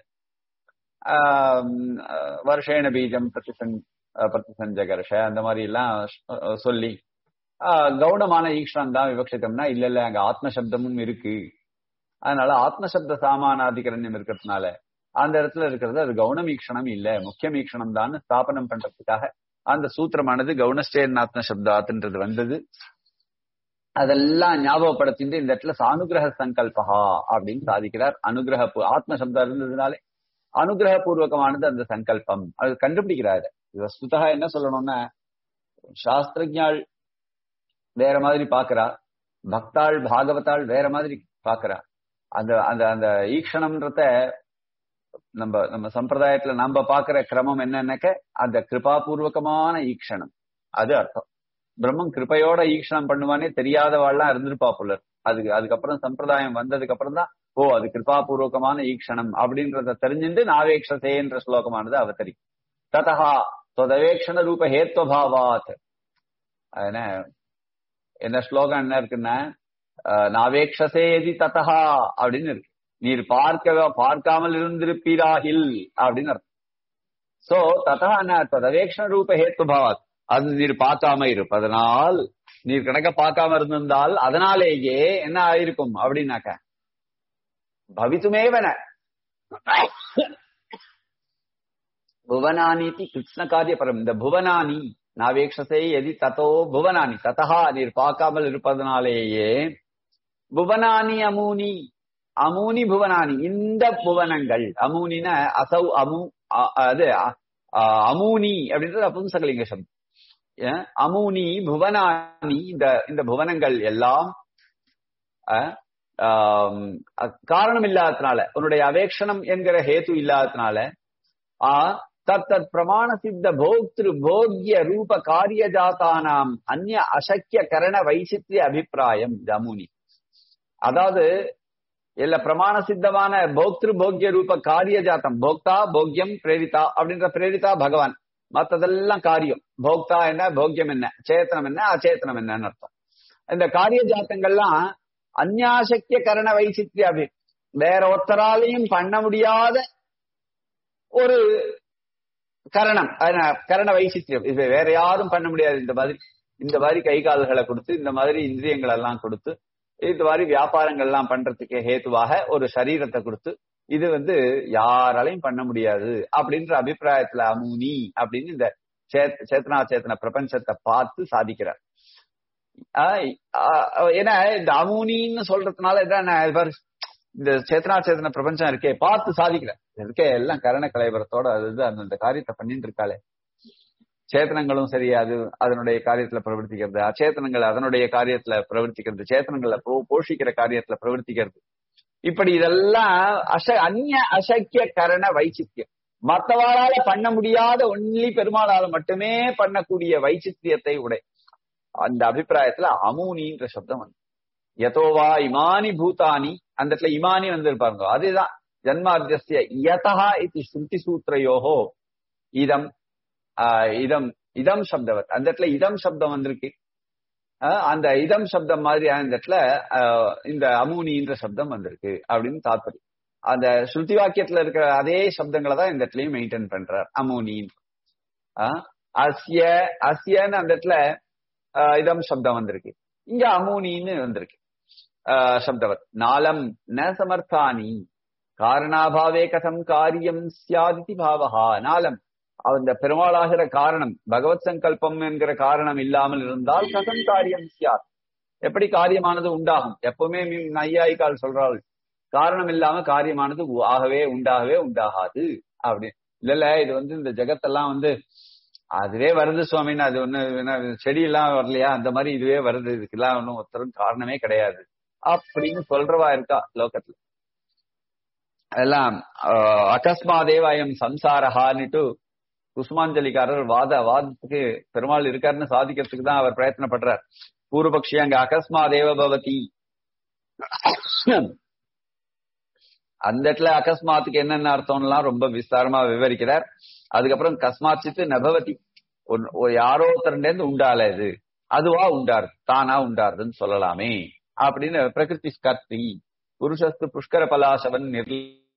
வருஷேன பீஜம் பிரதிசன் பிரதிசஞ்சகர்ஷ அந்த மாதிரி எல்லாம் சொல்லி கவுனமான ஈக்ஷணம் தான் விவக்ஷித்தம்னா இல்ல இல்ல அங்க ஆத்மசப்தமும் இருக்கு அதனால ஆத்மசப்த சாமானாதிகரண்யம் இருக்கிறதுனால அந்த இடத்துல இருக்கிறது அது கவுனம் ஈக்ஷணம் இல்ல முக்கியம் ஈக்ஷணம் தான் ஸ்தாபனம் பண்றதுக்காக அந்த சூத்திரமானது கவுனஸ்டேன் ஆத்ம சப்தாத்ன்றது வந்தது அதெல்லாம் ஞாபகப்படுத்திட்டு இந்த இடத்துல சானுகிரக சங்கல்பகா அப்படின்னு சாதிக்கிறார் அனுகிரக ஆத்ம சப்தம் இருந்ததுனாலே அனுகிரக பூர்வகமானது அந்த சங்கல்பம் அது கண்டுபிடிக்கிறாரு வஸ்துதா என்ன சொல்லணும்னா சாஸ்திரஜாள் வேற மாதிரி பாக்குறா பக்தாள் பாகவதாள் வேற மாதிரி பாக்குறா அந்த அந்த அந்த ஈக்ஷணம்ன்றத நம்ம நம்ம சம்பிரதாயத்துல நம்ம பாக்குற கிரமம் என்னன்னாக்க அந்த கிருபாபூர்வகமான ஈக்ஷணம் அது அர்த்தம் பிரம்மம் கிருப்பையோட ஈக்ஷணம் பண்ணுவானே தெரியாதவாள்லாம் இருந்திருப்பா புலர் அதுக்கு அதுக்கப்புறம் சம்பிரதாயம் வந்ததுக்கு அப்புறம் தான் ஓ அது கிருபாபூர்வகமான ஈக்ஷணம் அப்படின்றத தெரிஞ்சுட்டு நாவேக்ஷசே என்ற ஸ்லோகமானது அவதரி ததா தொதவேக்ஷண ரூப ஹேத்வபாவாத் என்ன ஸ்லோகம் என்ன இருக்குன்னா நாவேக்ஷசே எதி ததா அப்படின்னு இருக்கு நீர் பார்க்க பார்க்காமல் இருந்திருப்பீராகில் அப்படின்னு அர்த்தம் சோ ததா என்ன ததவேக்ஷண ரூப ஹேத்துபாவாத் அது நீர் பார்க்காம இருப்பதனால் நீர் கணக்க பார்க்காம இருந்திருந்தால் அதனாலேயே என்ன ஆயிருக்கும் அப்படின்னாக்க பவித்துமேவன புவனானீதி கிருஷ்ண காரிய பரம் இந்த புவனானி நாவேக்ஷசே எதி தத்தோ புவனானி ததா நீர் பார்க்காமல் இருப்பதனாலேயே புவனானி அமூனி அமூனி புவனானி இந்த புவனங்கள் அமூனின அசௌ அமு அது அமூனி அப்படின்றது அபும்சகலிங்க சப்தம் அமூனி புவனானி இந்த இந்த புவனங்கள் எல்லாம் காரணம் இல்லாததுனால உன்னுடைய அவேக்ஷணம் என்கிற ஹேத்து இல்லாததுனால ஆ தத் தத் பிரமாண சித்த போக்திரு போக்ய ரூப காரிய ஜாத்தானாம் அந்நிய அசக்கிய கரண வைசித்திய அபிப்பிராயம் ஜமுனி அதாவது இல்ல பிரமாண சித்தமான போக்திரு போக்ய ரூப காரிய ஜாத்தம் போக்தா போக்யம் பிரேரிதா அப்படின்ற பிரேரிதா பகவான் மத்ததெல்லாம் காரியம் போக்தா என்ன போக்யம் என்ன சேத்தனம் என்ன அச்சேத்தனம் என்னன்னு அர்த்தம் இந்த காரிய ஜாத்தங்கள்லாம் அந்யாசக்கிய கரண வைசித்திய அபி வேற ஒருத்தராலையும் பண்ண முடியாத ஒரு கரணம் கரண வைசித்தியம் இது வேற யாரும் பண்ண முடியாது இந்த மாதிரி இந்த மாதிரி கை கால்களை கொடுத்து இந்த மாதிரி இந்திரியங்கள் எல்லாம் கொடுத்து இது மாதிரி வியாபாரங்கள் எல்லாம் பண்றதுக்கு ஹேத்துவாக ஒரு சரீரத்தை கொடுத்து இது வந்து யாராலையும் பண்ண முடியாது அப்படின்ற அபிப்பிராயத்துல அமுனி அப்படின்னு இந்த சேத்தனா சேத்தன பிரபஞ்சத்தை பார்த்து சாதிக்கிறார் ஏன்னா இந்த அமுனின்னு சொல்றதுனால என்ன இந்த சேத்தனா சேத்தன பிரபஞ்சம் இருக்கே பார்த்து சாதிக்கிறேன் இருக்கே எல்லாம் கரண கலைபரத்தோட அது அந்த காரியத்தை பண்ணிட்டு இருக்காளே சேத்தனங்களும் சரி அது அதனுடைய காரியத்துல பிரவர்த்திக்கிறது அச்சேத்தனங்கள் அதனுடைய காரியத்துல பிரவர்த்திக்கிறது சேத்தனங்களை போஷிக்கிற காரியத்துல பிரவர்த்திக்கிறது இப்படி இதெல்லாம் அச அந்நிய அசக்கிய கரண வைச்சித்தியம் மற்றவாளால பண்ண முடியாத ஒன்லி பெருமாளால மட்டுமே பண்ணக்கூடிய வைச்சித்தியத்தை உடை அந்த அபிப்பிராயத்துல அமூனின்ற சப்தம் வந்து யதோவா இமானி பூதானி அந்த இடத்துல இமானி வந்திருப்பாங்க அதுதான் ஜன்மாத்திய யதா இது ஸ்ருதி சூத்திரையோகோ இதம் இதம் இதம் சப்தவத் அந்த இடத்துல இதம் சப்தம் வந்திருக்கு அந்த இதம் சப்தம் மாதிரி அந்த இடத்துல இந்த அமூனின்ற சப்தம் வந்திருக்கு அப்படின்னு தாத்பரியம் அந்த ஸ்ருதி வாக்கியத்துல இருக்கிற அதே சப்தங்களை தான் இந்த இடத்துலயும் மெயின்டைன் பண்றார் அமூனின் அஸ்ய அஸ்யன்னு அந்த இடத்துல ஆஹ், இதம் சப்தம் வந்திருக்கு இங்க அமூனின்னு வந்திருக்கு ஆஹ், சப்தவத் நாலம் ந சமர்த்தானி காரணாபாவே கதம் காரியம் சியாதிதி பாவகா நாலம் அந்த பெருமாளாகிற காரணம் பகவத் சங்கல்பம் என்கிற காரணம் இல்லாமல் இருந்தால் கதம் காரியம் சியாத் எப்படி காரியமானது உண்டாகும் எப்பவுமே மீ- நையாயிக்கால் சொல்றாள் காரணம் இல்லாம காரியமானது உ- ஆகவே உண்டாகவே உண்டாகாது அப்படி இல்ல இல்ல இது வந்து இந்த ஜெகத்தெல்லாம் வந்து அதுவே வருது சுவாமின்னு அது ஒண்ணு என்ன, செடி எல்லாம் வரலையா அந்த மாதிரி இதுவே வருது இதுக்கெல்லாம் ஒன்றும் ஒருத்தரும் காரணமே கிடையாது அப்படின்னு சொல்றவா இருக்கா லோகத்துல அதெல்லாம் ஆஹ், அகஸ்மாதேவாயம் சம்சாரஹான்னுட்டு குசுமாஞ்சலிக்காரர் வாத வாதத்துக்கு பெருமாள் இருக்காருன்னு சாதிக்கிறதுக்கு தான் அவர் பிரயத்தனப்படுறார் பூர்வபக்ஷி அங்க அகஸ்மாதேவ பவதி அந்த இடத்துல அகஸ்மாத்துக்கு என்னென்ன அர்த்தம்லாம் ரொம்ப விஸ்தாரமா விவரிக்கிறார் அதுக்கப்புறம் கஸ்மாச்சித்து நபவதி ஒரு ஒரு யாரோ ஒருத்தருண்டேந்து உண்டால இது அதுவா உண்டாரு தானா உண்டாருதுன்னு சொல்லலாமே அப்படின்னு பிரகிருதி ஸ்கர்த்தி புருஷஸ்து புஷ்கர பலாசவன் நிர்ல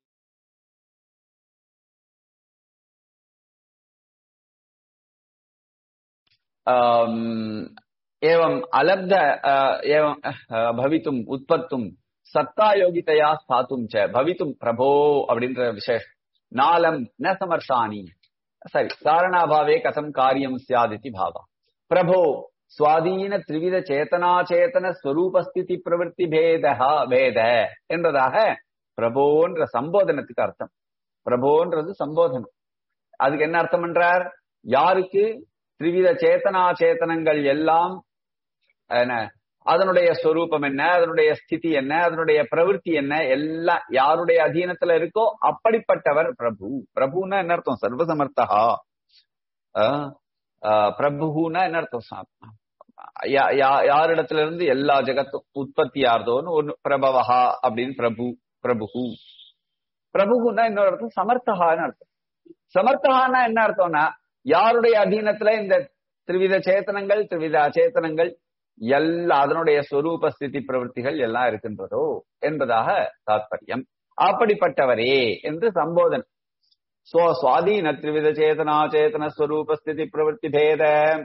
ஆம், एवम् अलब्ध अ, एवं अ, भवितुम् उत्पत्तुम् சத்தாயோகிதையா ஸ்தாத்தும் ச பவித்தும் பிரபோ அப்படின்ற விசேஷம் நாலம் ந சமர்ஷானி சரி காரணாபாவே கதம் காரியம் சியாதிதி பாவா பிரபோ சுவாதீன திரிவித சேதனாச்சேதன ஸ்வரூபஸ்திதி பிரவருத்தி பேதா பேத என்பதாக பிரபோன்ற சம்போதனத்துக்கு அர்த்தம் பிரபோன்றது சம்போதனம் அதுக்கு என்ன அர்த்தம் என்றார் யாருக்கு திரிவித சேத்தனா சேத்தனங்கள் எல்லாம் என்ன அதனுடைய ஸ்வரூபம் என்ன அதனுடைய ஸ்திதி என்ன அதனுடைய பிரவൃத்தி என்ன எல்லாம் யாருடைய அதீனத்துல இருக்கோ அப்படிப்பட்டவர் பிரபு பிரபுன்னா என்ன அர்த்தம் சர்வசமர்த்தகா ஆஹ், ஆஹ், பிரபுன்னா என்ன அர்த்தம் சா- யா- யா- யாரிடத்துல இருந்து எல்லா ஜெகத்தும் உற்பத்தி ஆறுதோன்னு ஒன்னு பிரபவஹா அப்படின்னு பிரபு பிரபு பிரபுன்னா இன்னொரு அர்த்தம் சமர்த்தகான்னு அர்த்தம் சமர்த்தகான்னா என்ன அர்த்தம்னா யாருடைய அதீனத்துல இந்த திரிவித சேத்தனங்கள் திரிவித அச்சேதனங்கள் எல்லா அதனுடைய ஸ்வரூப ஸ்திதி பிரவൃத்திகள் எல்லாம் இருக்கின்றதோ என்பதாக தாத்பரியம் அப்படிப்பட்டவரே என்று சம்போதனம் சோ சுவாதீன திரிவித சேதனா சேதன ஸ்வரூப ஸ்திதி பிரவൃத்தி பேத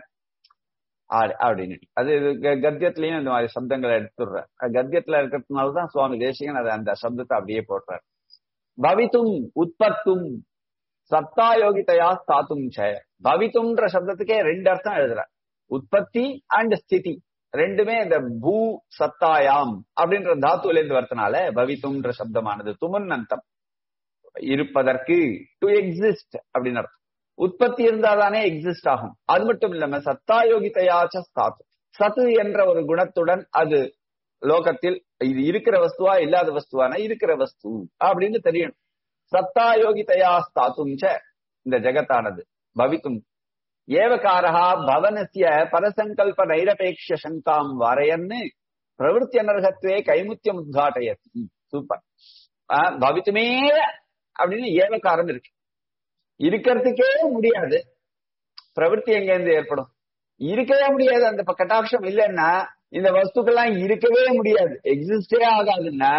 ஆ- அப்படின்னு அது இது க- கத்தியத்திலயும் இந்த மாதிரி சப்தங்களை எடுத்துடுற கத்தியத்துல இருக்கிறதுனாலதான் சுவாமி தேசிகன் அது அந்த சப்தத்தை அப்படியே போடுறார் பவித்தும் உற்பத்தும் சத்தாயோகிதையா ஸ்தாத்தும் ச பவித்தும்ன்ற சப்தத்துக்கே ரெண்டு அர்த்தம் எழுதுற உற்பத்தி அண்ட் ஸ்திதி ரெண்டுமே இந்த பூ சத்தாயாம் அப்படின்ற தாத்துல இருந்து வரதுனால பவித்தும்ன்ற சப்தமானது துமுன்னந்தம் இருப்பதற்கு டு எக்ஸிஸ்ட் அப்படின்னு அர்த்தம் உற்பத்தி இருந்தாதானே எக்ஸிஸ்ட் ஆகும் அது மட்டும் இல்லாம சத்தாயோகிதையாச்ச ஸ்தாத்து சத்து என்ற ஒரு குணத்துடன் அது லோகத்தில் இது இருக்கிற வஸ்துவா இல்லாத வஸ்துவானா இருக்கிற வஸ்து அப்படின்னு தெரியணும் சத்தாயோகிதையா ஸ்தாத்தும் ச இந்த ஜெகத்தானது பவித்தும் ஏவகாரா பவனசிய பரசங்கல்ப நைரபேக்ஷ சங்காம் வரையன்னு பிரவருத்தி அனர்ஹத்வே கைமுத்தியம் உத்காட்டயத்தி சூப்பர் ஆஹ் பவித்துமே அப்படின்னு ஏவகாரம் இருக்கு இருக்கிறதுக்கே முடியாது பிரவருத்தி எங்க இருந்து ஏற்படும் இருக்கவே முடியாது அந்த ப- கட்டாட்சம் இல்லைன்னா இந்த வஸ்துக்கெல்லாம் இருக்கவே முடியாது எக்ஸிஸ்டே ஆகாதுன்னா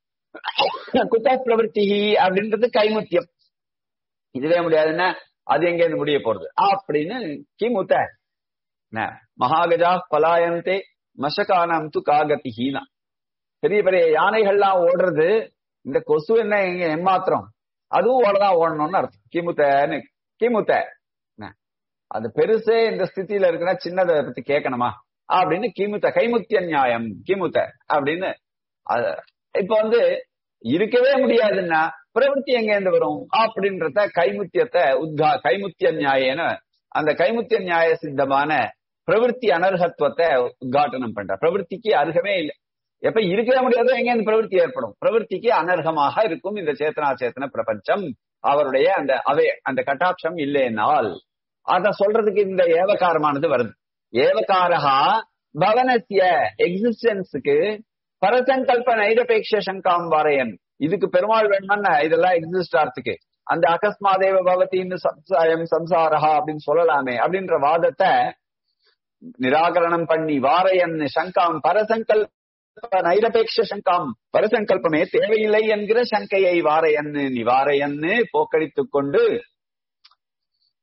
குத்தா பிரவருத்தி அப்படின்றது கைமுத்தியம் இதுவே முடியாதுன்னா அது எங்க இருந்து முடிய போறது அப்படின்னு கிமுத்த என்ன, மகாகஜா பலாயந்தே மசகானாம் து காகதிஹீனா பெரிய பெரிய யானைகள்லாம் ஓடுறது இந்த கொசு என்ன எங்க எம்மாத்திரம் அதுவும் ஓடதான் ஓடணும்னு அர்த்தம் கிமுத்தன்னு கிமுத்த என்ன, அது பெருசே இந்த ஸ்திதியில இருக்குன்னா சின்னதை பத்தி கேட்கணுமா அப்படின்னு கிமுத்த கைமுத்திய நியாயம் கிமுத்த அப்படின்னு அது- இப்ப வந்து இருக்கவே முடியாதுன்னா பிரவൃத்தி எங்க இருந்து வரும் அப்படின்றத கைமுத்தியத்தை உத்கா கைமுத்திய நியாயன அந்த கைமுத்திய நியாய சித்தமான பிரவೃத்தி அனர்ஹத்துவத்தை உத்காட்டனம் பண்ற பிரவೃத்திக்கு அருகமே இல்லை எப்ப இருக்கவே முடியாதோ எங்க இருந்து பிரவೃத்தி ஏற்படும் பிரவೃத்திக்கு அனர்ஹமாக இருக்கும் இந்த சேத்தனா சேத்தன பிரபஞ்சம் அவருடைய அந்த அவை அந்த கட்டாட்சம் இல்லைனால் அத சொல்றதுக்கு இந்த ஏவகாரமானது வருது ஏவகாரகா பவனசிய எக்ஸிஸ்டன்ஸுக்கு பரசங்கல்ப நைரபேக்ஷ சங்காம் வாரையன் இதுக்கு பெருமாள் வேணும்னா இதெல்லாம் எக்ஸிஸ்ட் ஆறதுக்கு அந்த அகஸ்மாதேவ பவத்தின்னு சம்சாயம் சம்சாரஹா அப்படின்னு சொல்லலாமே அப்படின்ற வாதத்தை நிராகரணம் பண்ணி வாரையன் சங்காம் பரசங்கல்ப நைரபேக்ஷ சங்காம் பரசங்கல்பமே தேவையில்லை என்கிற சங்கையை வாரையன்னு நிவாரையன்னு போக்கடித்துக் கொண்டு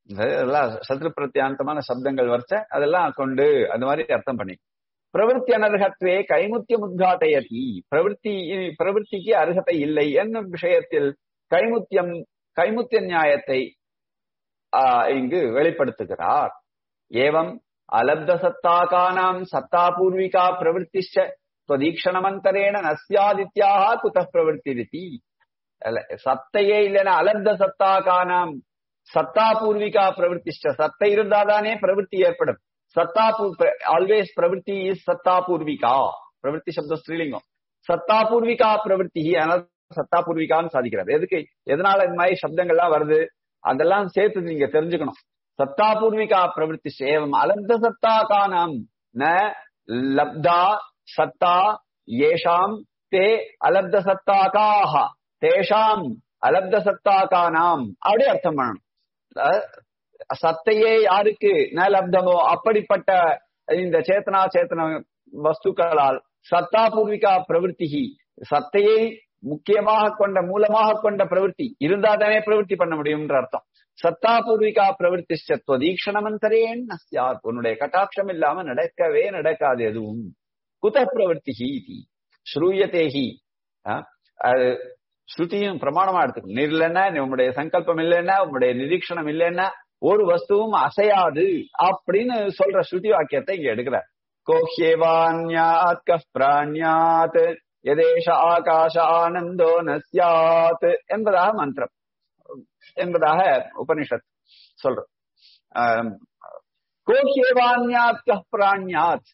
இந்த எல்லாம் சத்ரு பிரத்யாந்தமான சப்தங்கள் வரைச்ச அதெல்லாம் கொண்டு அந்த மாதிரி அர்த்தம் பண்ணி பிரவருத்தி அனர்ஹத்வே கைமுத்தியம் உத்காட்டயதி பிரவருத்தி பிரவருத்திக்கு அருகதை இல்லை என்னும் விஷயத்தில் கைமுத்தியம் கைமுத்திய நியாயத்தை ஆஹ், இங்கு வெளிப்படுத்துகிறார் ஏவம் அலப்த சத்தாகானாம் சத்தா பூர்விகா பிரவருத்திச்ச ஸ்வதீக்ஷணமந்தரேண நஸ்யாதித்யாக குத பிரவருத்தி சத்தையே இல்லைன்னா அலப்த சத்தாகானாம் சத்தா பூர்விகா பிரவருத்திச்ச சத்தை இருந்தாதானே பிரவருத்தி ஏற்படும் சத்தா ஆல்வேஸ் பிரவருத்தி இஸ் சத்தா பூர்விகா பிரவருத்தி சப்தம் ஸ்ரீலிங்கம் சத்தா பூர்விகா பிரவருத்தி ஆனால் சத்தா பூர்விகான்னு சாதிக்கிறார் எதுக்கு எதனால இந்த மாதிரி சப்தங்கள்லாம் வருது அதெல்லாம் சேர்த்து நீங்க தெரிஞ்சுக்கணும் சத்தா பூர்விகா பிரவருத்தி சேவம் அலப்த சத்தாகானாம் ந லப்தா சத்தா ஏஷாம் தே அலப்த சத்தாகாக தேஷாம் அலப்த சத்தாகானாம் அப்படி அர்த்தம் பண்ணணும் அஹ் சத்தையே யாருக்கு ந லப்தமோ அப்படிப்பட்ட இந்த சேத்தனா சேத்தன வஸ்துக்களால் சத்தா பூர்விகா பிரவருத்தி சத்தையை முக்கியமாக கொண்ட மூலமாக கொண்ட பிரவருத்தி இருந்தாதானே பிரவருத்தி பண்ண முடியும்ன்ற அர்த்தம் சத்தா பூர்விகா பிரவருத்தி தீக்ஷணமந்தரேன் நஸ்யாத் உன்னுடைய கட்டாட்சம் இல்லாம நடக்கவே நடக்காது எதுவும் குத பிரவருத்தி இது ஸ்ரூயத்தேஹி அஹ், அது ஸ்ருதியும் பிரமாணமா எடுத்துக்கணும் நீர் இல்லைன்னா உங்களுடைய சங்கல்பம் இல்லைன்னா உங்களுடைய நிரீட்சணம் இல்லைன்னா ஒரு வஸ்துவும் அசையாது அப்படின்னு சொல்ற ஸ்ருதி வாக்கியத்தை இங்க எடுக்கிறார் கோஹ்யேவான்யாத் கஃப் பிராண்யாத் எதேஷ ஆகாஷ ஆனந்தோ நஸ்யாத் என்பதாக மந்திரம் என்பதாக உபனிஷத் சொல்றோம் ஆம், கோஹ்யேவான்யாத் கஃப் பிராண்யாத்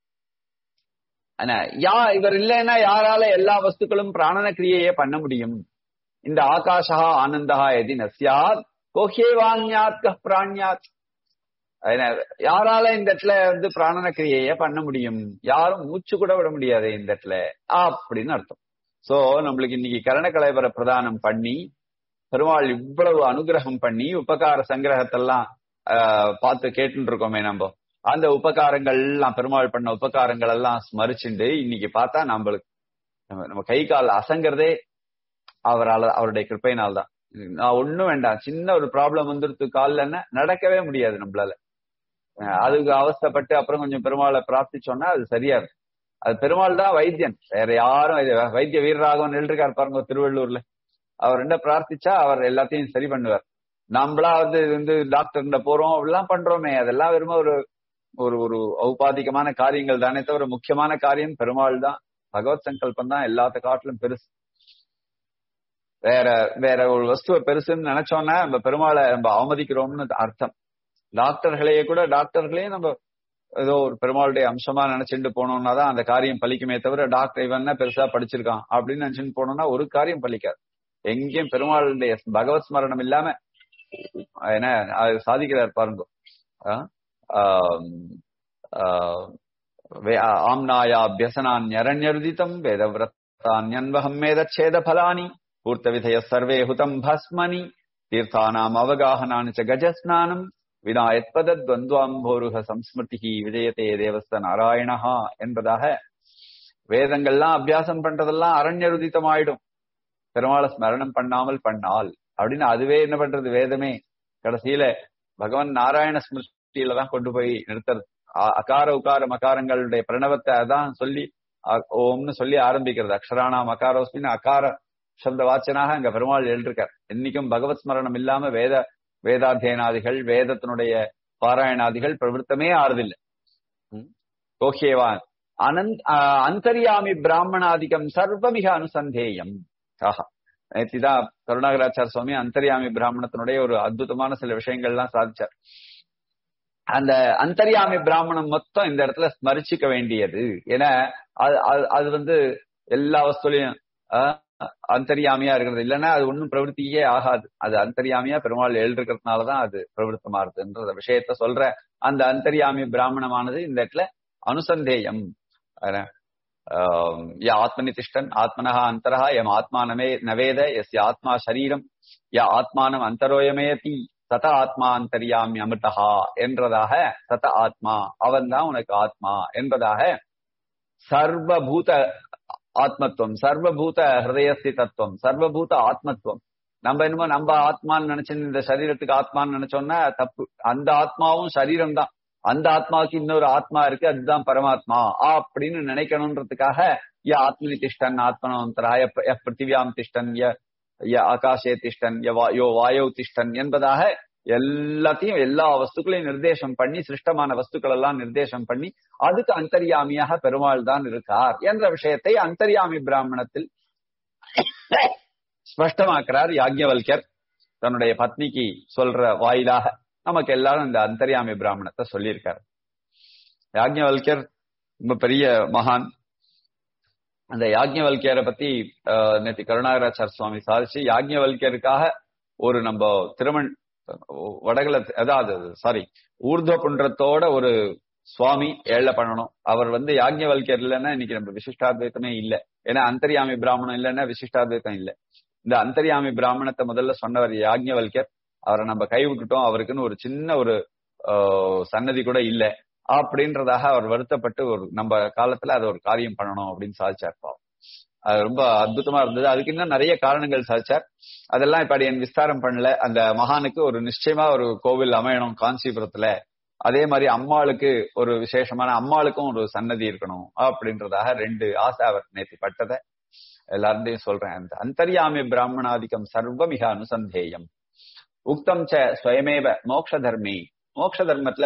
ஆனா, யா இவர் இல்லைன்னா யாரால எல்லா வஸ்துக்களும் பிராணன கிரியையே பண்ண முடியும் இந்த ஆகாஷா ஆனந்தா எதி நஸ்யாத் கோஹ்யேவான்யாத் கஃப் பிராண்யாத் அதனால, யாரால இந்த இடத்துல வந்து பிராணன கிரியைய பண்ண முடியும் யாரும் மூச்சு கூட விட முடியாது இந்த இடத்துல அப்படின்னு அர்த்தம் சோ நம்மளுக்கு இன்னைக்கு கரண கலைவர பிரதானம் பண்ணி பெருமாள் இவ்வளவு அனுகிரகம் பண்ணி உபகார சங்கிரகத்தெல்லாம் ஆஹ், பார்த்து கேட்டுட்டு இருக்கோமே நம்ம அந்த உபகாரங்கள் எல்லாம் பெருமாள் பண்ண உபகாரங்கள் எல்லாம் ஸ்மரிச்சுண்டு இன்னைக்கு பார்த்தா நம்மளுக்கு நம்ம நம்ம கை கால் அசங்கிறதே அவரால் அவருடைய கிருப்பையினால் தான் நான் ஒண்ணும் வேண்டாம் சின்ன ஒரு ப்ராப்ளம் வந்துடுத்து கால்லன்னா நடக்கவே முடியாது நம்மளால அஹ் அதுக்கு அவஸ்தைப்பட்டு அப்புறம் கொஞ்சம் பெருமாளை பிரார்த்திச்சோம்னா அது சரியா இருக்கும் அது பெருமாள் தான் வைத்தியன் வேற யாரும் இது வைத்திய வீரராகவும் நின்றுருக்கார் பாருங்க திருவள்ளூர்ல அவர் என்ன பிரார்த்திச்சா அவர் எல்லாத்தையும் சரி பண்ணுவார் நம்மளா வந்து இது வந்து டாக்டர்கிட்ட போறோம் அப்படிலாம் பண்றோமே அதெல்லாம் வெறும் ஒரு ஒரு ஒரு ஔபாதிகமான காரியங்கள் தானே தவிர முக்கியமான காரியம் பெருமாள் தான் பகவத் சங்கல்பம் தான் எல்லாத்த காட்டிலும் பெருசு வேற வேற ஒரு வஸ்துவ பெருசுன்னு நினைச்சோம்னா நம்ம பெருமாளை நம்ம அவமதிக்கிறோம்னு அர்த்தம் டாக்டர்களையே கூட டாக்டர்களையும் நம்ம ஏதோ ஒரு பெருமாளுடைய அம்சமா நினைச்சுட்டு போனோம்னா தான் அந்த காரியம் பலிக்குமே தவிர டாக்டர் இவன் என்ன பெருசா படிச்சிருக்கான் அப்படின்னு நினைச்சுட்டு போனோம்னா ஒரு காரியம் பலிக்காது எங்கேயும் பெருமாளுடைய பகவத் ஸ்மரணம் இல்லாம என்ன அது சாதிக்கிறார் பாருங்க ஆஹ் ஆம், ஆஹ் வே- ஆம்னாயாபியசனான்யரண்யருதிதம் வேதவிரத்தான்யன்வகம் மேதச்சேத பலானி பூர்த்தவிதய சர்வே ஹுதம் பஸ்மனி தீர்த்தானாம் அவகாஹனானி ச கஜஸ்நானம் வினாயத்பதத்வந்த்வாம்போருக சம்ஸ்மிருதி விஜயதே தேவஸ்த நாராயணஹா என்பதாக வேதங்கள்லாம் அபியாசம் பண்றதெல்லாம் அரண்யருதிதமாயிடும் பெருமாளை ஸ்மரணம் பண்ணாமல் பண்ணால் அப்படின்னு அதுவே என்ன பண்றது வேதமே கடைசியில பகவான் நாராயண ஸ்மிருதியில தான் கொண்டு போய் நிறுத்துறது அ- அகார உகார மகாரங்களுடைய பிரணவத்தை அதான் சொல்லி அ- ஓம்னு சொல்லி ஆரம்பிக்கிறது அக்ஷராணாம் அகாரோஸ்மின் அகார சப்த வாச்சனாக அங்க பெருமாள் எழுதிருக்கார் என்னைக்கும் பகவத் ஸ்மரணம் இல்லாம வேத வேதாத்தியனாதிகள் வேதத்தினுடைய பாராயணாதிகள் பிரவருத்தமே ஆறுதில்லை ம். கோஹ்யேவான் அனந்த் ஆஹ் அந்தர்யாமி பிராமணாதிகம் சர்வமிக அனுசந்தேயம் ஆஹா நேத்திதான் கருணாகராச்சார சுவாமி அந்தர்யாமி பிராமணத்தினுடைய ஒரு அற்புதமான சில விஷயங்கள்லாம் சாதிச்சார் அந்த அந்தர்யாமி பிராமணம் மொத்தம் இந்த இடத்துல ஸ்மரிச்சுக்க வேண்டியது ஏன்னா அது அது- அது வந்து எல்லா வஸ்துலையும் ஆஹ், அந்தர்யாமியா இருக்கிறது இல்லைன்னா அது ஒன்றும் பிரவருத்தியே ஆகாது அது அந்தர்யாமியா பெருமாள் எழுதிருக்கிறதுனாலதான் அது பிரவருத்தமாறுதுன்ற விஷயத்த சொல்ற அந்த அந்தர்யாமி பிராமணமானது இந்த இடத்துல அனுசந்தேயம் அஹ், ஆஹ், ய ஆத்மனி திஷ்டன் ஆத்மனஹ அந்தரஹ எம் ஆத்மா நவே நவேத எஸ் ஆத்மா சரீரம் ய ஆத்மானம் அந்தரோயமேதி சத ஆத்மா அந்தரியாமி அமிர்தஹா என்றதாக சத ஆத்மா அவன் தான் உனக்கு ஆத்மா என்பதாக சர்வபூத ஆத்மத்துவம் சர்வபூத ஹிருதயஸ்தி தத்துவம் சர்வபூத ஆத்மத்துவம் நம்ம என்னமோ நம்ம ஆத்மான்னு நினைச்சு இந்த சரீரத்துக்கு ஆத்மான்னு நினைச்சோம்னா தப்பு அந்த ஆத்மாவும் சரீரம் தான் அந்த ஆத்மாவுக்கு இன்னொரு ஆத்மா இருக்கு அதுதான் பரமாத்மா அப்படின்னு நினைக்கணும்ன்றதுக்காக ய ஆத்மனி திஷ்டன் ஆத்மனவந்தரா ய பிருத்திவியாம் திஷ்டன் ய ய ஆகாஷே திஷ்டன் ய வா- யோ வாயோ திஷ்டன் என்பதாக எல்லாத்தையும் எல்லா வஸ்துக்களையும் நிர்தேசம் பண்ணி சிருஷ்டமான வஸ்துக்கள் எல்லாம் நிர்தேசம் பண்ணி அதுக்கு அந்தர்யாமியாக பெருமாள் தான் இருக்கார் என்ற விஷயத்தை அந்தர்யாமி பிராமணத்தில் ஸ்பஷ்டமாக்குறார் யாக்ஞவல்யர் தன்னுடைய பத்னிக்கு சொல்ற வாயிலாக நமக்கு எல்லாரும் இந்த அந்தர்யாமி பிராமணத்தை சொல்லியிருக்காரு யாக்ஞவல்யர் ரொம்ப பெரிய மகான் அந்த யாக்ஞவல்கியரை பத்தி ஆஹ், நேத்து கருணாகராச்சார் சுவாமி சாதிச்சு யாக்ஞவல்கியருக்காக ஒரு நம்ம திருமண் வடகுல அதாவது சாரி ஊர்துவ புன்றத்தோட ஒரு சுவாமி ஏழை பண்ணணும் அவர் வந்து யாக்ஞவல்கியர் இல்லைன்னா இன்னைக்கு நம்ம விசிஷ்டாத்வைத்தமே இல்ல ஏன்னா அந்தர்யாமி பிராமணம் இல்லைன்னா விசிஷ்டாத்வைத்தம் இல்ல இந்த அந்தர்யாமி பிராமணத்தை முதல்ல சொன்னவர் யாக்ஞவல்கியர் அவரை நம்ம கை விட்டுட்டோம் அவருக்குன்னு ஒரு சின்ன ஒரு ஆஹ், சன்னதி கூட இல்ல அப்படின்றதாக அவர் வருத்தப்பட்டு ஒரு நம்ம காலத்துல அதை ஒரு காரியம் பண்ணணும் அப்படின்னு சாதிச்சார் பாவம். அது ரொம்ப அற்புதமா இருந்தது அதுக்கு இன்னும் நிறைய காரணங்கள் சாதிச்சார் அதெல்லாம் இப்ப என் விஸ்தாரம் பண்ணல அந்த மகானுக்கு ஒரு நிச்சயமா ஒரு கோவில் அமையணும் காஞ்சிபுரத்துல அதே மாதிரி அம்மாளுக்கு ஒரு விசேஷமான அம்மாளுக்கும் ஒரு சன்னதி இருக்கணும் அப்படின்றதாக ரெண்டு ஆசை அவர் நேத்தி பட்டதை எல்லார்டையும் சொல்றேன் அந்த அந்தர்யாமி பிராமணாதிக்கம் சர்வமிக அனுசந்தேயம் உக்தம் ச ஸ்வயமேவ மோக்ஷ தர்மி மோக்ஷ தர்மத்துல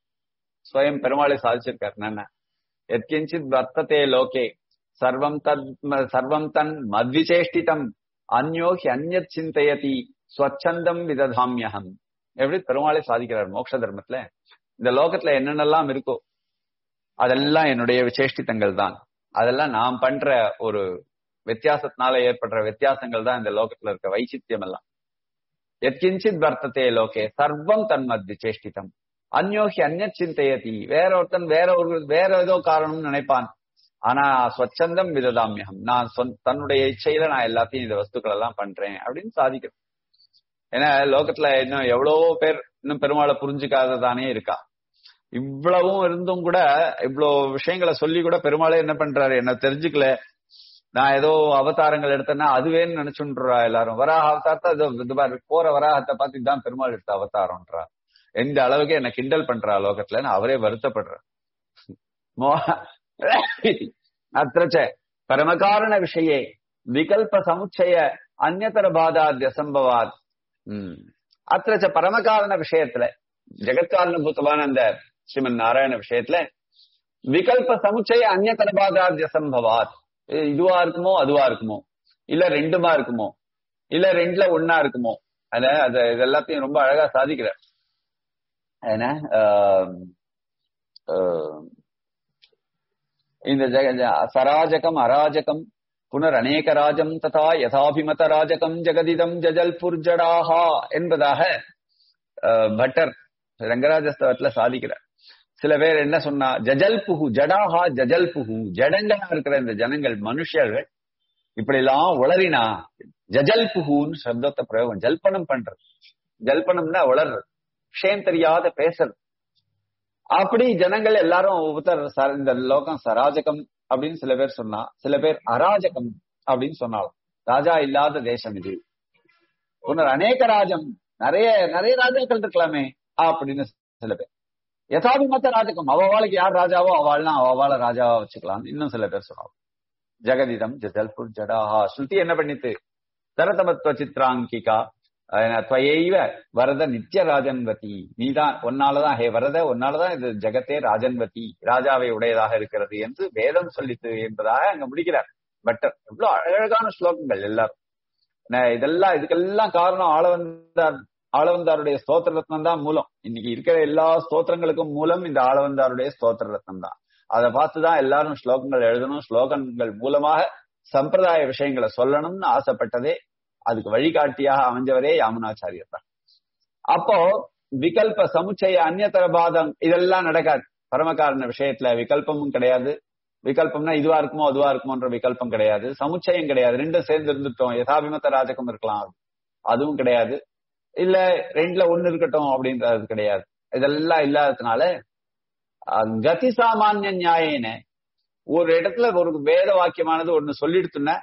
ஸ்வயம் பெருமாளை சாதிச்சிருக்காரு என்னன்னா எத்கிஞ்சித் வர்த்ததே லோகே சர்வம் தத் சர்வம் தன் மத்விசேஷ்டிதம் அந்யோ ஹி அந்யத் சிந்தயதி ஸ்வச்சந்தம் விததாமியகம் எப்படி பெருமாளை சாதிக்கிறார் மோட்ச தர்மத்துல இந்த லோகத்துல என்னென்னலாம் இருக்கோ அதெல்லாம் என்னுடைய விசேஷ்டித்தங்கள் தான் அதெல்லாம் நாம் பண்ற ஒரு வித்தியாசத்தினால ஏற்படுற வித்தியாசங்கள் தான் இந்த லோகத்துல இருக்க வைச்சித்தியம் எல்லாம் எத்கிஞ்சித் வர்த்ததே லோகே சர்வம் தன்மத் விசேஷ்டிதம் அந்யோகி அந்நத் சிந்தையதி வேற ஒருத்தன் வேற ஒரு வேற ஏதோ காரணம்னு நினைப்பான் ஆனா ஸ்வச்சந்தம் விததாமியகம் நான் சொந்த- தன்னுடைய இச்சையில நான் எல்லாத்தையும் இந்த வஸ்துக்கள் எல்லாம் பண்றேன் அப்படின்னு சாதிக்கிறேன் ஏன்னா லோகத்துல இன்னும் எவ்வளவோ பேர் இன்னும் பெருமாளை புரிஞ்சுக்காததானே இருக்கா இவ்வளவும் இருந்தும் கூட இவ்வளவு விஷயங்களை சொல்லி கூட பெருமாளே என்ன பண்றாரு என்ன தெரிஞ்சுக்கல நான் ஏதோ அவதாரங்கள் எடுத்தேன்னா அதுவேன்னு நினைச்சுன்றா எல்லாரும் வராக அவதாரத்தை இதோ இது பாரு, போற வராகத்தை பார்த்து இதான் பெருமாள் எடுத்த அவதாரம்ன்றா எந்த அளவுக்கு என்ன கிண்டல் பண்றா லோகத்துலன்னு அவரே வருத்தப்படுறார் மோ- अत्र च परमकारणविषये विकल्पसमुच्चय अन्यतरबाधाद्यसम्भवात् ம். அத்திர ச பரமகாரண விஷயத்துல ஜெகத்காரணபூதமான அந்த ஸ்ரீமன் நாராயண விஷயத்துல விகல்ப சமுச்சய அந்நியதரபாதாத்திய சம்பவாத் இதுவா இருக்குமோ அதுவா இருக்குமோ இல்ல ரெண்டுமா இருக்குமோ இல்ல ரெண்டுல ஒன்னா இருக்குமோ அத அத இது எல்லாத்தையும் ரொம்ப அழகா சாதிக்கிறார் என்ன ஆஹ், ஆஹ், இந்த ஜெக ஜ- சராஜகம் அராஜகம் புனர் அநேக ராஜம் ததா யதாபிமத ராஜகம் ஜெகதிதம் ஜஜல்புர் ஜடாஹா என்பதாக அஹ், பட்டர் ரங்கராஜஸ்தவத்துல சாதிக்கிறார் சில பேர் என்ன சொன்னா ஜஜல்புகு ஜடாஹா ஜஜல்புகு ஜடங்களா இருக்கிற இந்த ஜனங்கள் மனுஷர்கள் இப்படி எல்லாம் உளறினா ஜஜல்புகுன்னு சப்தத்தை பிரயோகம் ஜல்பனம் பண்றது ஜல்பனம்னா உளர்றது விஷயம் தெரியாத பேசுறது அப்படி ஜனங்கள் எல்லாரும் ஒருத்தர் ச- இந்த லோகம் சராஜகம் அப்படின்னு சில பேர் சொன்னா சில பேர் அராஜகம் அப்படின்னு சொன்னாலும் ராஜா இல்லாத தேசம் இது உன்னர் அநேக ராஜம் நிறைய நிறைய ராஜாக்கள் இருக்கலாமே அப்படின்னு சில பேர் யதாபிமத்த ராஜகம் அவவாளுக்கு யார் ராஜாவோ அவள்னா அவவாள ராஜாவா வச்சுக்கலாம் இன்னும் சில பேர் சொன்னாலும் ஜெகதிதம் ஜல்புர் ஜடாஹா ஸ்ருதி என்ன பண்ணித்து தரதமத்துவ சித்ராங்கிகா அஹ் துவயைவ வரத நித்ய ராஜன்வதி நீதான் ஒன்னாலதான் ஹே வரத ஒன்னாலதான் இது ஜெகத்தே ராஜன்வதி ராஜாவை உடையதாக இருக்கிறது என்று வேதம் சொல்லித்து என்பதாக அங்க முடிக்கிறார் பட்டர் எவ்வளவு அழகான ஸ்லோகங்கள் எல்லாரும் ந- இதெல்லாம் இதுக்கெல்லாம் காரணம் ஆளவந்தார் ஆளவந்தாருடைய ஸ்தோத்திர ரத்னம் தான் மூலம் இன்னைக்கு இருக்கிற எல்லா ஸ்தோத்திரங்களுக்கும் மூலம் இந்த ஆளவந்தாருடைய ஸ்தோத்திர ரத்னம் தான் அதை பார்த்துதான் எல்லாரும் ஸ்லோகங்கள் எழுதணும் ஸ்லோகங்கள் மூலமாக சம்பிரதாய விஷயங்களை சொல்லணும்னு ஆசைப்பட்டதே அதுக்கு வழிகாட்டியாக அமைஞ்சவரே யாமுனாச்சாரியர் தான் அப்போ விகல்ப சமுச்சய அந்நியதர பாதம் இதெல்லாம் நடக்காது பரமகாரண விஷயத்துல விகல்பமும் கிடையாது விகல்பம்னா இதுவா இருக்குமோ அதுவா இருக்குமோன்ற விகல்பம் கிடையாது சமுச்சயம் கிடையாது ரெண்டும் சேர்ந்து இருந்துட்டோம் யதாபிமத்த ராஜகம் இருக்கலாம் அதுவும் கிடையாது இல்ல ரெண்டுல ஒண்ணு இருக்கட்டும் அப்படின்றது கிடையாது இதெல்லாம் இல்லாததுனால அஹ், கதி சாமானிய நியாயன ஒரு இடத்துல ஒரு வேத வாக்கியமானது ஒண்ணு சொல்லிடுத்துன்னா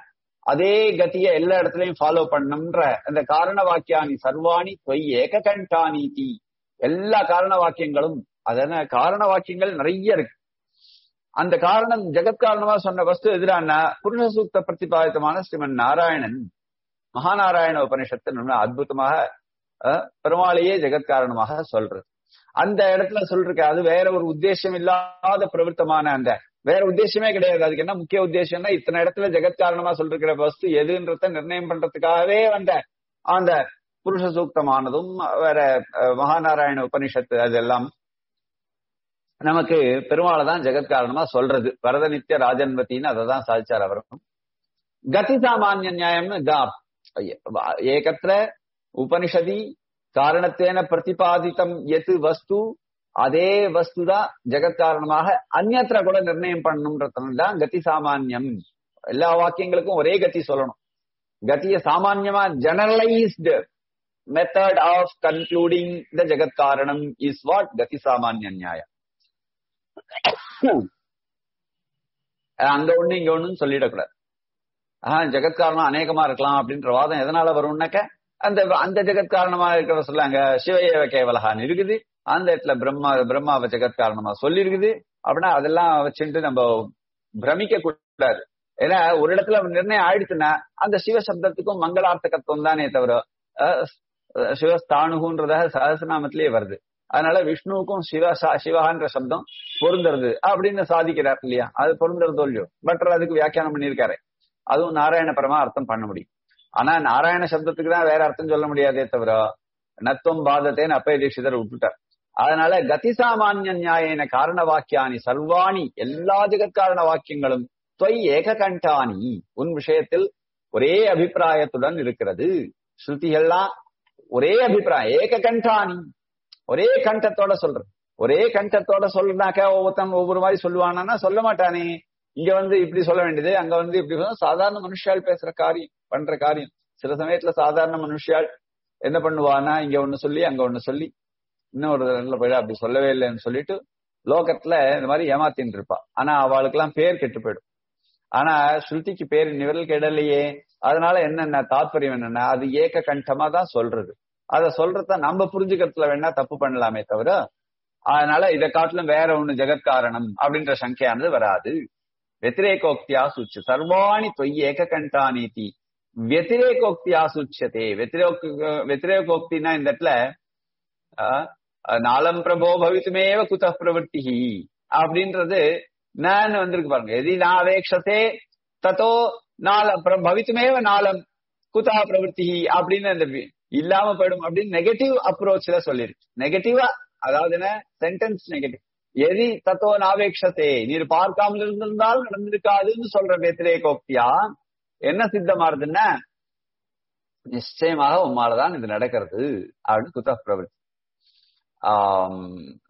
அதே கதியை எல்லா இடத்துலயும் ஃபாலோ பண்ணணும்ன்ற அந்த காரண வாக்கியானி சர்வாணி தொய் ஏக கண்டானீதி எல்லா காரண வாக்கியங்களும் அதன காரண வாக்கியங்கள் நிறைய இருக்கு அந்த காரணம் ஜெகத் காரணமா சொன்ன வஸ்து எதிரான புருஷ சூக்த பிரதிபாதித்தமான ஸ்ரீமன் நாராயணன் மகாநாராயண உபனிஷத்து ரொம்ப அற்புதமாக அஹ், பெருமாளையே ஜெகத் காரணமாக சொல்றது அந்த இடத்துல சொல்றீங்க அது வேற ஒரு உத்தேசம் இல்லாத பிரவருத்தமான அந்த வேற உத்தேசமே கிடையாது அதுக்கு என்ன முக்கிய உத்தேசம்னா இத்தனை இடத்துல ஜெகத் காரணமா சொல்லிருக்கிற வஸ்து எதுன்றத நிர்ணயம் பண்றதுக்காகவே வந்த அந்த புருஷ சூக்தமானதும் வேற அஹ், மகாநாராயண உபனிஷத்து அதெல்லாம் நமக்கு பெருமாளை தான் ஜெகத் காரணமா சொல்றது வரத நித்திய ராஜன்வத்தின்னு அதை தான் சாதிச்சார் அவரும் கதி சாமானிய நியாயம்னு கா ஏகத்திர உபனிஷதி காரணத்தேன பிரதிபாதித்தம் எது வஸ்து அதே வஸ்துதான் ஜெகத் காரணமாக அந்நத்திர கூட நிர்ணயம் பண்ணணும்ன்றதுனால தான் கதி சாமானியம் எல்லா வாக்கியங்களுக்கும் ஒரே கதி சொல்லணும் கத்திய சாமான்யமா generalised method of concluding the ஜெகத் காரணம் இஸ் வாட் கதி சாமானிய நியாயம் அங்க ஒண்ணு இங்க ஒண்ணுன்னு சொல்லிடக்கூடாது ஆஹ் ஜெகத் காரணம் அநேகமா இருக்கலாம் அப்படின்ற வாதம் எதனால வரும்னாக்க அந்த அந்த ஜெகத் காரணமா இருக்கிற சொல்லாங்க சிவயேவ கேவலகான்னு இருக்குது அந்த இடத்துல பிரம்மா பிரம்மாவை ஜெகத் காரணமா சொல்லியிருக்குது அப்படின்னா அதெல்லாம் வச்சுட்டு நம்ம பிரமிக்க கூடாது ஏன்னா ஒரு இடத்துல நிர்ணயம் ஆயிடுச்சுன்னா அந்த சிவ சப்தத்துக்கும் மங்களார்த்தகத்துவம் தானே தவிர அஹ், சிவஸ்தானுகுன்றதாக சகசநாமத்திலேயே வருது அதனால விஷ்ணுவுக்கும் சிவ சிவகான்ற சப்தம் பொருந்துறது அப்படின்னு சாதிக்கிறார் இல்லையா அது பொருந்துறதோ இல்லையோ பட்டர் அதுக்கு வியாக்கியானம் பண்ணியிருக்காரு அதுவும் நாராயண பரமா அர்த்தம் பண்ண முடியும் ஆனா நாராயண சப்தத்துக்கு தான் வேற அர்த்தம் சொல்ல முடியாதே தவிர நத்துவம் பாதத்தேன்னு அப்பய தீட்சிதர் விட்டுட்டார் அதனால கதி சாமானிய நியாயன காரண வாக்கியானி சர்வாணி எல்லா ஜெகத் காரண வாக்கியங்களும் தொய் ஏக கண்டானி உன் விஷயத்தில் ஒரே அபிப்பிராயத்துடன் இருக்கிறது ஸ்ருதிகள்லாம் ஒரே அபிப்பிராயம் ஏக கண்டானி ஒரே கண்டத்தோட சொல்றது ஒரே கண்டத்தோட சொல்றனாக்கா ஒவ்வொருத்தன் ஒவ்வொரு மாதிரி சொல்லுவானா சொல்ல மாட்டானே இங்க வந்து இப்படி சொல்ல வேண்டியது அங்க வந்து இப்படி சொல்ல- சாதாரண மனுஷால் பேசுற காரியம் பண்ற காரியம் சில சமயத்துல சாதாரண மனுஷால் என்ன பண்ணுவானா இங்க ஒண்ணு சொல்லி அங்க ஒண்ணு சொல்லி இன்னொரு இடத்துல போயிட அப்படி சொல்லவே இல்லைன்னு சொல்லிட்டு லோகத்துல இந்த மாதிரி ஏமாத்தின்னு இருப்பா ஆனா அவளுக்கு எல்லாம் பேர் கெட்டு போயிடும் ஆனா ஸ்ருதிக்கு பேர் நிவரல் கெடலையே அதனால என்னென்ன தாத்பரியம் என்னன்னா அது ஏக கண்டமா தான் சொல்றது அத சொல்றத நம்ம புரிஞ்சுக்கிறதுல வேணா தப்பு பண்ணலாமே தவிர அதனால இதை காட்டிலும் வேற ஒண்ணு ஜெகத்காரணம் அப்படின்ற சங்கையானது வராது வெத்திரேகோக்தியா சுச்சு சர்வாணி தொய் ஏக கண்டானீதி வெத்திரேகோக்தியா சுச்சதே வெத்திரேக வெத்திரேகோக்தினா இந்த இடத்துல ஆஹ், நாலம் பிரபோ பவித்துமேவ குத பிரவருத்தி அப்படின்றது நான் வந்திருக்கு பாருங்க எதி நாவேக்ஷதே தத்தோ நால பிர- பவித்துமேவ நாளம் குதா பிரவருத்தி அப்படின்னு அந்த வி- இல்லாம போயிடும் அப்படின்னு நெகட்டிவ் அப்ரோச்ல சொல்லிருக்கு நெகட்டிவா அதாவது என்ன சென்டென்ஸ் நெகட்டிவ் எதி தத்தோ நாவேக்ஷதே நீர் பார்க்காமல் இருந்திருந்தால் நடந்திருக்காதுன்னு சொல்ற வெத்திரேகோக்தியா என்ன சித்தமாறுதுன்னா நிச்சயமாக உம்மாலதான் இது நடக்கிறது அப்படின்னு குத பிரவருத்தி ஆம்,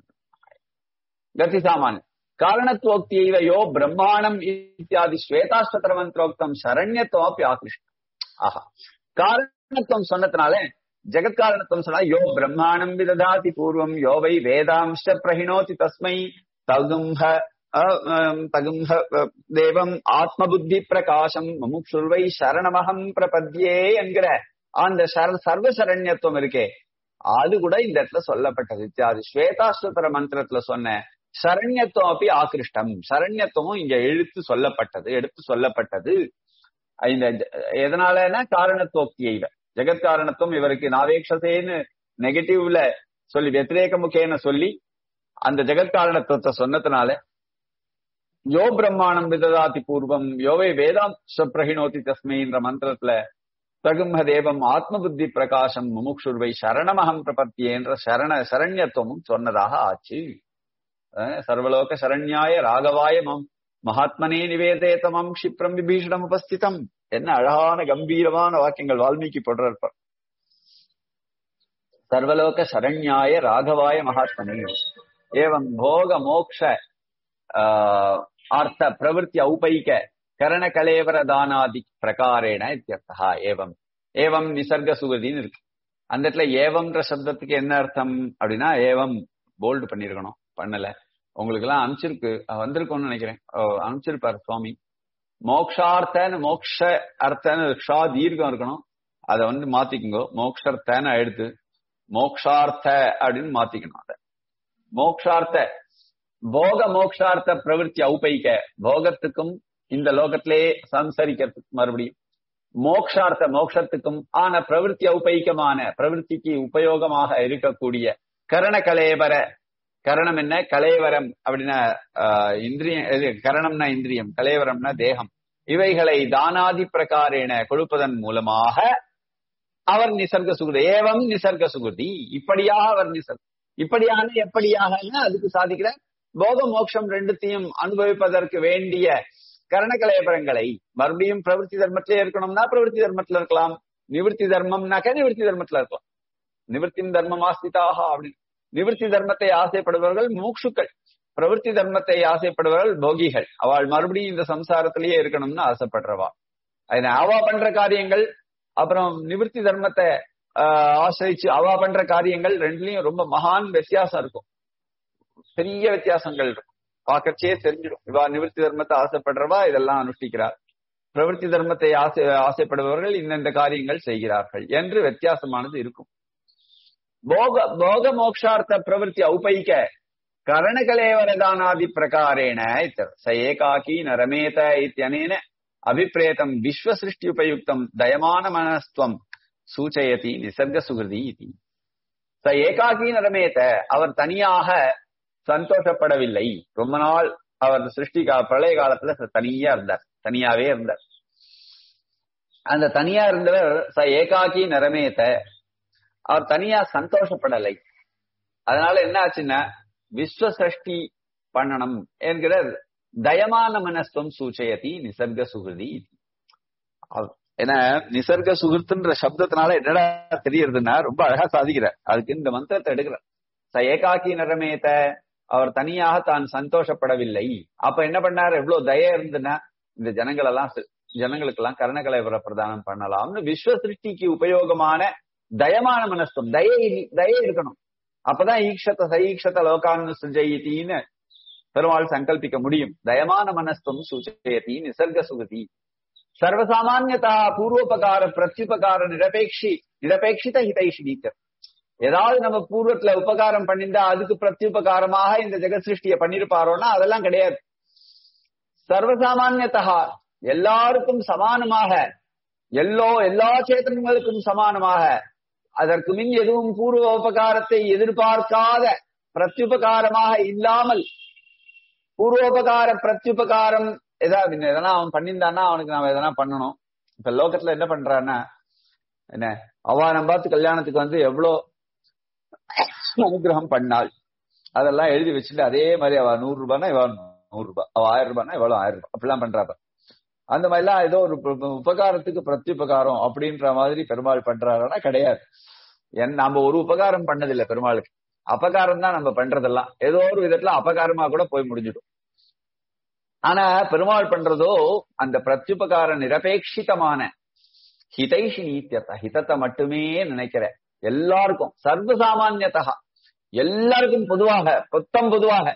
கதி சாமான் காரணத்துவோக்தியைவ யோ பிரம்மாணம் இத்தியாதி ஸ்வேதாஸ்வத்திர மந்திரோக்தம் சரண்யத்துவம் ஆகிருஷ்டம் ஆஹா காரணத்துவம் சொன்னதுனால ஜெகத்காரணத்துவம் சொன்னா யோ பிரம்மாணம் விததாதி பூர்வம் யோ வை வேதாம்ச பிரஹிணோதி தஸ்மை தகும்ப அஹ், அஹ், தகும்ப அஹ், தேவம் ஆத்ம புத்தி பிரகாசம் முமுக்ஷுர்வை சரணமகம் பிரபத்யே என்கிற அந்த சர- சர்வ சரண்யத்துவம் இருக்கே அது கூட இந்த இடத்துல சொல்லப்பட்டது இத்தியாதி ஸ்வேதாஸ்வதர மந்திரத்துல சொன்ன சரண்யத்துவம் அப்படி ஆகிருஷ்டம் சரண்யத்துவம் இங்க எழுத்து சொல்லப்பட்டது எடுத்து சொல்லப்பட்டது இந்த ஜ- எதனாலன்னா காரணத்துவக்தியை ஜெகத் காரணத்துவம் இவருக்கு நாவேக்ஷதேன்னு நெகட்டிவ்ல சொல்லி வெத்திரேக முகேன சொல்லி அந்த ஜெகத் காரணத்துவத்தை சொன்னதுனால யோ பிரம்மாணம் விததாதி பூர்வம் யோவை வேதாம் பிரகிணோதி தஸ்மைன்ற மந்திரத்துல தகும்ப தேவம் ஆத்ம புத்தி பிரகாசம் முமுக்ஷுர்வை சரணமகம் பிரபத்தியே என்ற சரண சரண்யத்துவமும் சொன்னதாக ஆச்சு அஹ் சர்வலோக சரண்யாய ராகவாய மம் மகாத்மனே நிவேதேதமம் க்ஷிப்ரம் விபீஷணம் உபஸ்திதம் என்ன அழகான கம்பீரமான வாக்கியங்கள் வால்மீகி போடுறார் பார். சர்வலோக சரண்யாய ராகவாய மகாத்மனே ஏவம் போக மோக்ஷ ஆஹ், அர்த்த பிரவருத்தி ஔபைக கரண கலேவர தானாதி பிரகாரேன இத்தியர்த்தா ஏவம் ஏவம் நிசர்க சுகதின்னு இருக்கு அந்த இடத்துல ஏவம்ன்ற சப்தத்துக்கு என்ன அர்த்தம் அப்படின்னா ஏவம் போல்டு பண்ணிருக்கணும் பண்ணல உங்களுக்கு எல்லாம் அனுப்பிச்சிருக்கு அஹ் வந்திருக்கும்னு நினைக்கிறேன் ஓ, அனுப்பிச்சிருப்பாரு சுவாமி மோக்ஷார்த்தன்னு மோக்ஷ அர்த்தன்னு ஷா தீர்க்கம் இருக்கணும் அதை வந்து மாத்திக்குங்க மோக்ஷார்த்தன்னு எடுத்து மோக்ஷார்த்த அப்படின்னு மாத்திக்கணும் அதை மோக்ஷார்த்த போக மோக்ஷார்த்த பிரவருத்தி ஔபைக்க போகத்துக்கும் இந்த லோகத்திலே சம்சரிக்கிறதுக்கு மறுபடியும் மோக்ஷார்த்த மோக்ஷத்துக்கும் ஆன பிரவருத்தி ஔபைக்கமான பிரவருத்திக்கு உபயோகமாக இருக்கக்கூடிய கரண கலேபர கரணம் என்ன கலேவரம் அப்படின்னா ஆஹ், இந்திரியம் இது கரணம்னா இந்திரியம் கலேவரம்னா தேகம் இவைகளை தானாதி பிரகாரேன கொடுப்பதன் மூலமாக அவர் நிசர்க சுகுதி ஏவம் நிசர்க சுகுதி இப்படியாக அவர் நிசர்க இப்படியான எப்படியாக அதுக்கு சாதிக்கிற போக மோட்சம் ரெண்டுத்தையும் அனுபவிப்பதற்கு வேண்டிய கரணகலேபரங்களை மறுபடியும் பிரவருத்தி தர்மத்திலே இருக்கணும்னா பிரவருத்தி தர்மத்துல இருக்கலாம் நிவர்த்தி தர்மம்னாக்க நிவர்த்தி தர்மத்துல இருக்கலாம் நிவர்த்தி தர்மம் ஆஸ்திதாக அப்படின்னு நிவர்த்தி தர்மத்தை ஆசைப்படுபவர்கள் மூக்ஷுக்கள் பிரவருத்தி தர்மத்தை ஆசைப்படுபவர்கள் போகிகள் அவள் மறுபடியும் இந்த சம்சாரத்திலேயே இருக்கணும்னு ஆசைப்படுறவா அதனை அவா பண்ற காரியங்கள் அப்புறம் நிவர்த்தி தர்மத்தை ஆஹ், ஆசிரிச்சு அவா பண்ற காரியங்கள் ரெண்டுலயும் ரொம்ப மகான் வித்தியாசம் இருக்கும் பெரிய வித்தியாசங்கள் இருக்கும் பார்க்கச்சே தெரிஞ்சிடும் இவா நிவர்த்தி தர்மத்தை ஆசைப்படுறவா இதெல்லாம் அனுஷ்டிக்கிறார் பிரவருத்தி தர்மத்தை ஆசை ஆசைப்படுபவர்கள் இந்தந்த காரியங்கள் செய்கிறார்கள் என்று வித்தியாசமானது இருக்கும் போக போக மோக்ஷார்த்த பிரவருத்தி ஔபைக்க கரணகலேவரதானாதி பிரகாரேண இத்தர. ச ஏகாக்கி ந ரமேத இத்தியனேன அபிப்ரேதம் விஸ்வசிருஷ்டி உபயுக்தம் தயமான மனஸ்துவம் சூச்சயதி நிசர்க சுகிருதி இதி ச ஏகாக்கி நரமேத அவர் தனியாக சந்தோஷப்படவில்லை ரொம்ப நாள் அவர் சிருஷ்டி கா பிரளய காலத்துல ச- தனியா இருந்தார் தனியாவே இருந்தார் அந்த தனியா இருந்தவர் ச ஏகாக்கி நரமேத அவர் தனியா சந்தோஷப்படலை அதனால என்ன ஆச்சுன்னா விஸ்வ சஷ்டி பண்ணணும் என்கிற தயமான மனஸ்துவம் சூச்சயதி நிசர்க சுகிருதி அவ்- ஏன்னா நிசர்க சுகிருத்துன்ற சப்தத்தினால என்னடா தெரியறதுன்னா ரொம்ப அழகா சாதிக்கிற அதுக்கு இந்த மந்திரத்தை எடுக்கிற ச ஏகாக்கி நரமேத அவர் தனியாக தான் சந்தோஷப்படவில்லை அப்ப என்ன பண்ணார் எவ்வளவு தய இருந்துன்னா இந்த ஜனங்கள் எல்லாம் சி- ஜனங்களுக்கெல்லாம் கர்ணகலைவர பிரதானம் பண்ணலாம்னு விஸ்வ சிருஷ்டிக்கு உபயோகமான தயமான மனஸ்தம் தயை இல்- தயை இருக்கணும் அப்பதான் ஈக்ஷத சஈக்ஷத லோகான்னு சுஜயித்தின்னு பெருமாள் சங்கல்பிக்க முடியும் தயமான மனஸ்தம் சூச்சயதி நிசர்க சுகதி சர்வசாமான்யதா பூர்வோபகார பிரத்யுபகார நிரபேட்சி நிரபேட்சித ஹிதைஷினீச்சர் ஏதாவது நம்ம பூர்வத்துல உபகாரம் பண்ணிருந்தா அதுக்கு பிரத்யுபகாரமாக இந்த ஜெகத் சிருஷ்டியை பண்ணிருப்பாரோன்னா அதெல்லாம் கிடையாது சர்வசாமான்யதா எல்லாருக்கும் சமானமாக எல்லோ எல்லா சேத்தனங்களுக்கும் சமானமாக அதற்கு மின் எதுவும் பூர்வ உபகாரத்தை எதிர்பார்க்காத பிரத்யுபகாரமாக இல்லாமல் பூர்வோபகார பிரத்யுபகாரம் ஏதாவது எதனா அவன் பண்ணியிருந்தான்னா அவனுக்கு நாம எதனா பண்ணணும் இப்ப லோகத்துல என்ன பண்றான்னா என்ன அவ நம்ம பார்த்து கல்யாணத்துக்கு வந்து எவ்வளோ அனுகிரகம் பண்ணாள் அதெல்லாம் எழுதி வச்சுட்டு அதே மாதிரி அவ நூறு ரூபாய்னா இவ நூறு ரூபாய் அவ ஆயிரம் ரூபாய்னா இவ்வளவு ஆயிரம் ரூபாய் அப்படிலாம் பண்றாப்ப அந்த மாதிரிலாம் ஏதோ ஒரு உப- உப- உபகாரத்துக்கு பிரத்யுபகாரம் அப்படின்ற மாதிரி பெருமாள் பண்றாருன்னா கிடையாது என் நாம ஒரு உபகாரம் பண்ணதில்லை பெருமாளுக்கு அபகாரம் தான் நம்ம பண்றதெல்லாம் ஏதோ ஒரு விதத்துல அபகாரமா கூட போய் முடிஞ்சிடும் ஆனா பெருமாள் பண்றதோ அந்த பிரத்யுபகார நிரபேட்சிதமான ஹிதைஷி நீத்தியர்த்த ஹிதத்தை மட்டுமே நினைக்கிற எல்லாருக்கும் சர்வசாமான்யதா எல்லாருக்கும் பொதுவாக பொத்தம் பொதுவாக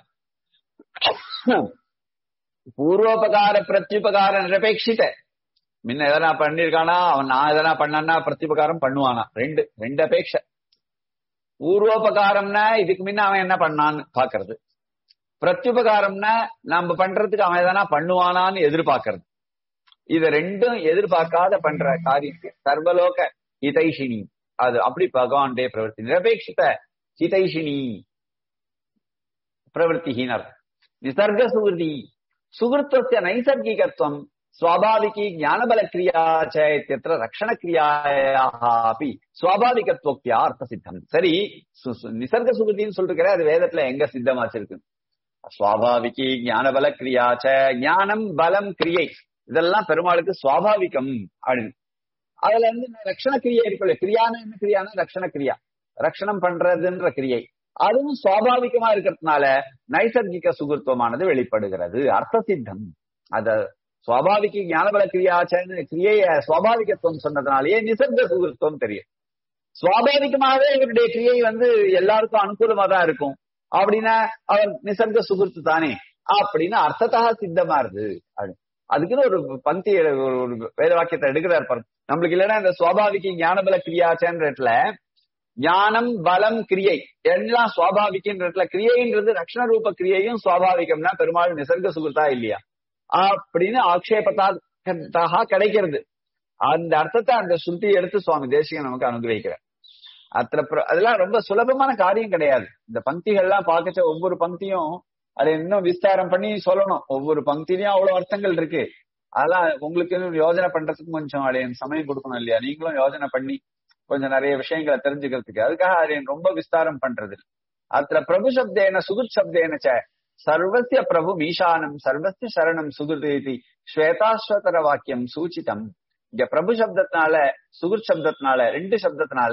பூர்வோபகார பிரத்யுபகார நிரபேட்சித முன்ன எதனா பண்ணிருக்கானா அவன் நான் எதனா பண்ணனா பிரத்யுபகாரம் பண்ணுவானா ரெண்டு ரெண்டு அபேட்ச பூர்வோபகாரம்னா இதுக்கு முன்ன அவன் என்ன பண்ணான்னு பாக்குறது பிரத்யுபகாரம்னா நம்ம பண்றதுக்கு அவன் எதனா பண்ணுவானான்னு எதிர்பார்க்கறது இத ரெண்டும் எதிர்பார்க்காத பண்ற காரியம் சர்வலோக ஹிதைஷினி அது அப்படி பகவானுடைய பிரவருத்தி நிரபேட்சித ஹிதைஷினி பிரவருத்திஹீனர் நிசர்க சுகிருதி சுகிருத்தஸ்ய நைசர்கிகத்துவம் स्वाभाविकी ज्ञानबल क्रिया च इत्यत्र रक्षण क्रियायाः अपि स्वाभाविकत्वक्தியா அர்த்த சித்தம் சரி சு- சு- நிசர்க சுகிருதின்னு சொல்லிருக்கிற அது வேதத்துல எங்க சித்தமாச்சிருக்கு சுவாபாவிகி ஞானபல கிரியா ச ஞானம் பலம் கிரியை இதெல்லாம் பெருமாளுக்கு சுவாபாவிகம் அப்படின்னு அதுல இருந்து இந்த ரக்ஷண கிரியை இருக்குல்ல கிரியான என்ன கிரியான ரக்ஷண கிரியா ரக்ஷணம் பண்றதுன்ற கிரியை அதுவும் சுவாபாவிகமா இருக்கிறதுனால நைசர்கிக சுகிருத்துவமானது வெளிப்படுகிறது அர்த்த சித்தம் அத சுவாபாவிக ஞானபல கிரியாச்சன்னு கிரியைய சுவாபாவிகத்துவம் சொன்னதுனாலேயே நிசர்க சுகிருத்துவம் தெரியும் சுவாபாவிகமாகவே இவருடைய கிரியை வந்து எல்லாருக்கும் அனுகூலமா தான் இருக்கும் அப்படின்னா அவர் நிசர்க சுகிருத்து தானே அப்படின்னு அர்த்தத்தா சித்தமா இருது அப்படி. அதுக்குன்னு ஒரு பந்தி ஒரு ஒரு வேத வாக்கியத்தை எடுக்கிறார் பாருங்க நம்மளுக்கு இல்லைன்னா இந்த சுவாபாவிக்கு ஞானபல கிரியாச்சன்றதுல ஞானம் பலம் கிரியை எல்லாம் சுவாபாவிகன்றதுல கிரியைன்றது ரக்ஷண ரூப கிரியையும் சுவாபாவிகம்னா பெருமாள் நிசர்க சுகுத்தா இல்லையா அப்படின்னு ஆக்ஷேபத்தாக கிடைக்கிறது அந்த அர்த்தத்தை அந்த சுருட்டி எடுத்து சுவாமி தேசிகன் நமக்கு அனுகிரகிக்கிறார் அத்தனை பிர- அதெல்லாம் ரொம்ப சுலபமான காரியம் கிடையாது இந்த பங்கிகள்லாம் பார்க்கச்ச ஒவ்வொரு பங்கியும் அதை இன்னும் விஸ்தாரம் பண்ணி சொல்லணும் ஒவ்வொரு பங்கிலையும் அவ்வளவு அர்த்தங்கள் இருக்கு அதெல்லாம் உங்களுக்கு இன்னும் யோஜனை பண்றதுக்கு கொஞ்சம் அடைய சமயம் கொடுக்கணும் இல்லையா நீங்களும் யோஜனை பண்ணி கொஞ்சம் நிறைய விஷயங்களை தெரிஞ்சுக்கிறதுக்கு அதுக்காக அதை ரொம்ப விஸ்தாரம் பண்றது இல்ல. அத்துல பிரபு சப்தேன சுகுத் சப்தேன ச சர்வசிய பிரபு மீஷானம் சர்வசிய சரணம் சுகுத் இது ஸ்வேதாஸ்வதர வாக்கியம் சூச்சிதம் இங்க பிரபு சப்தத்தினால சுகுத் சப்தத்தினால ரெண்டு சப்தத்தினால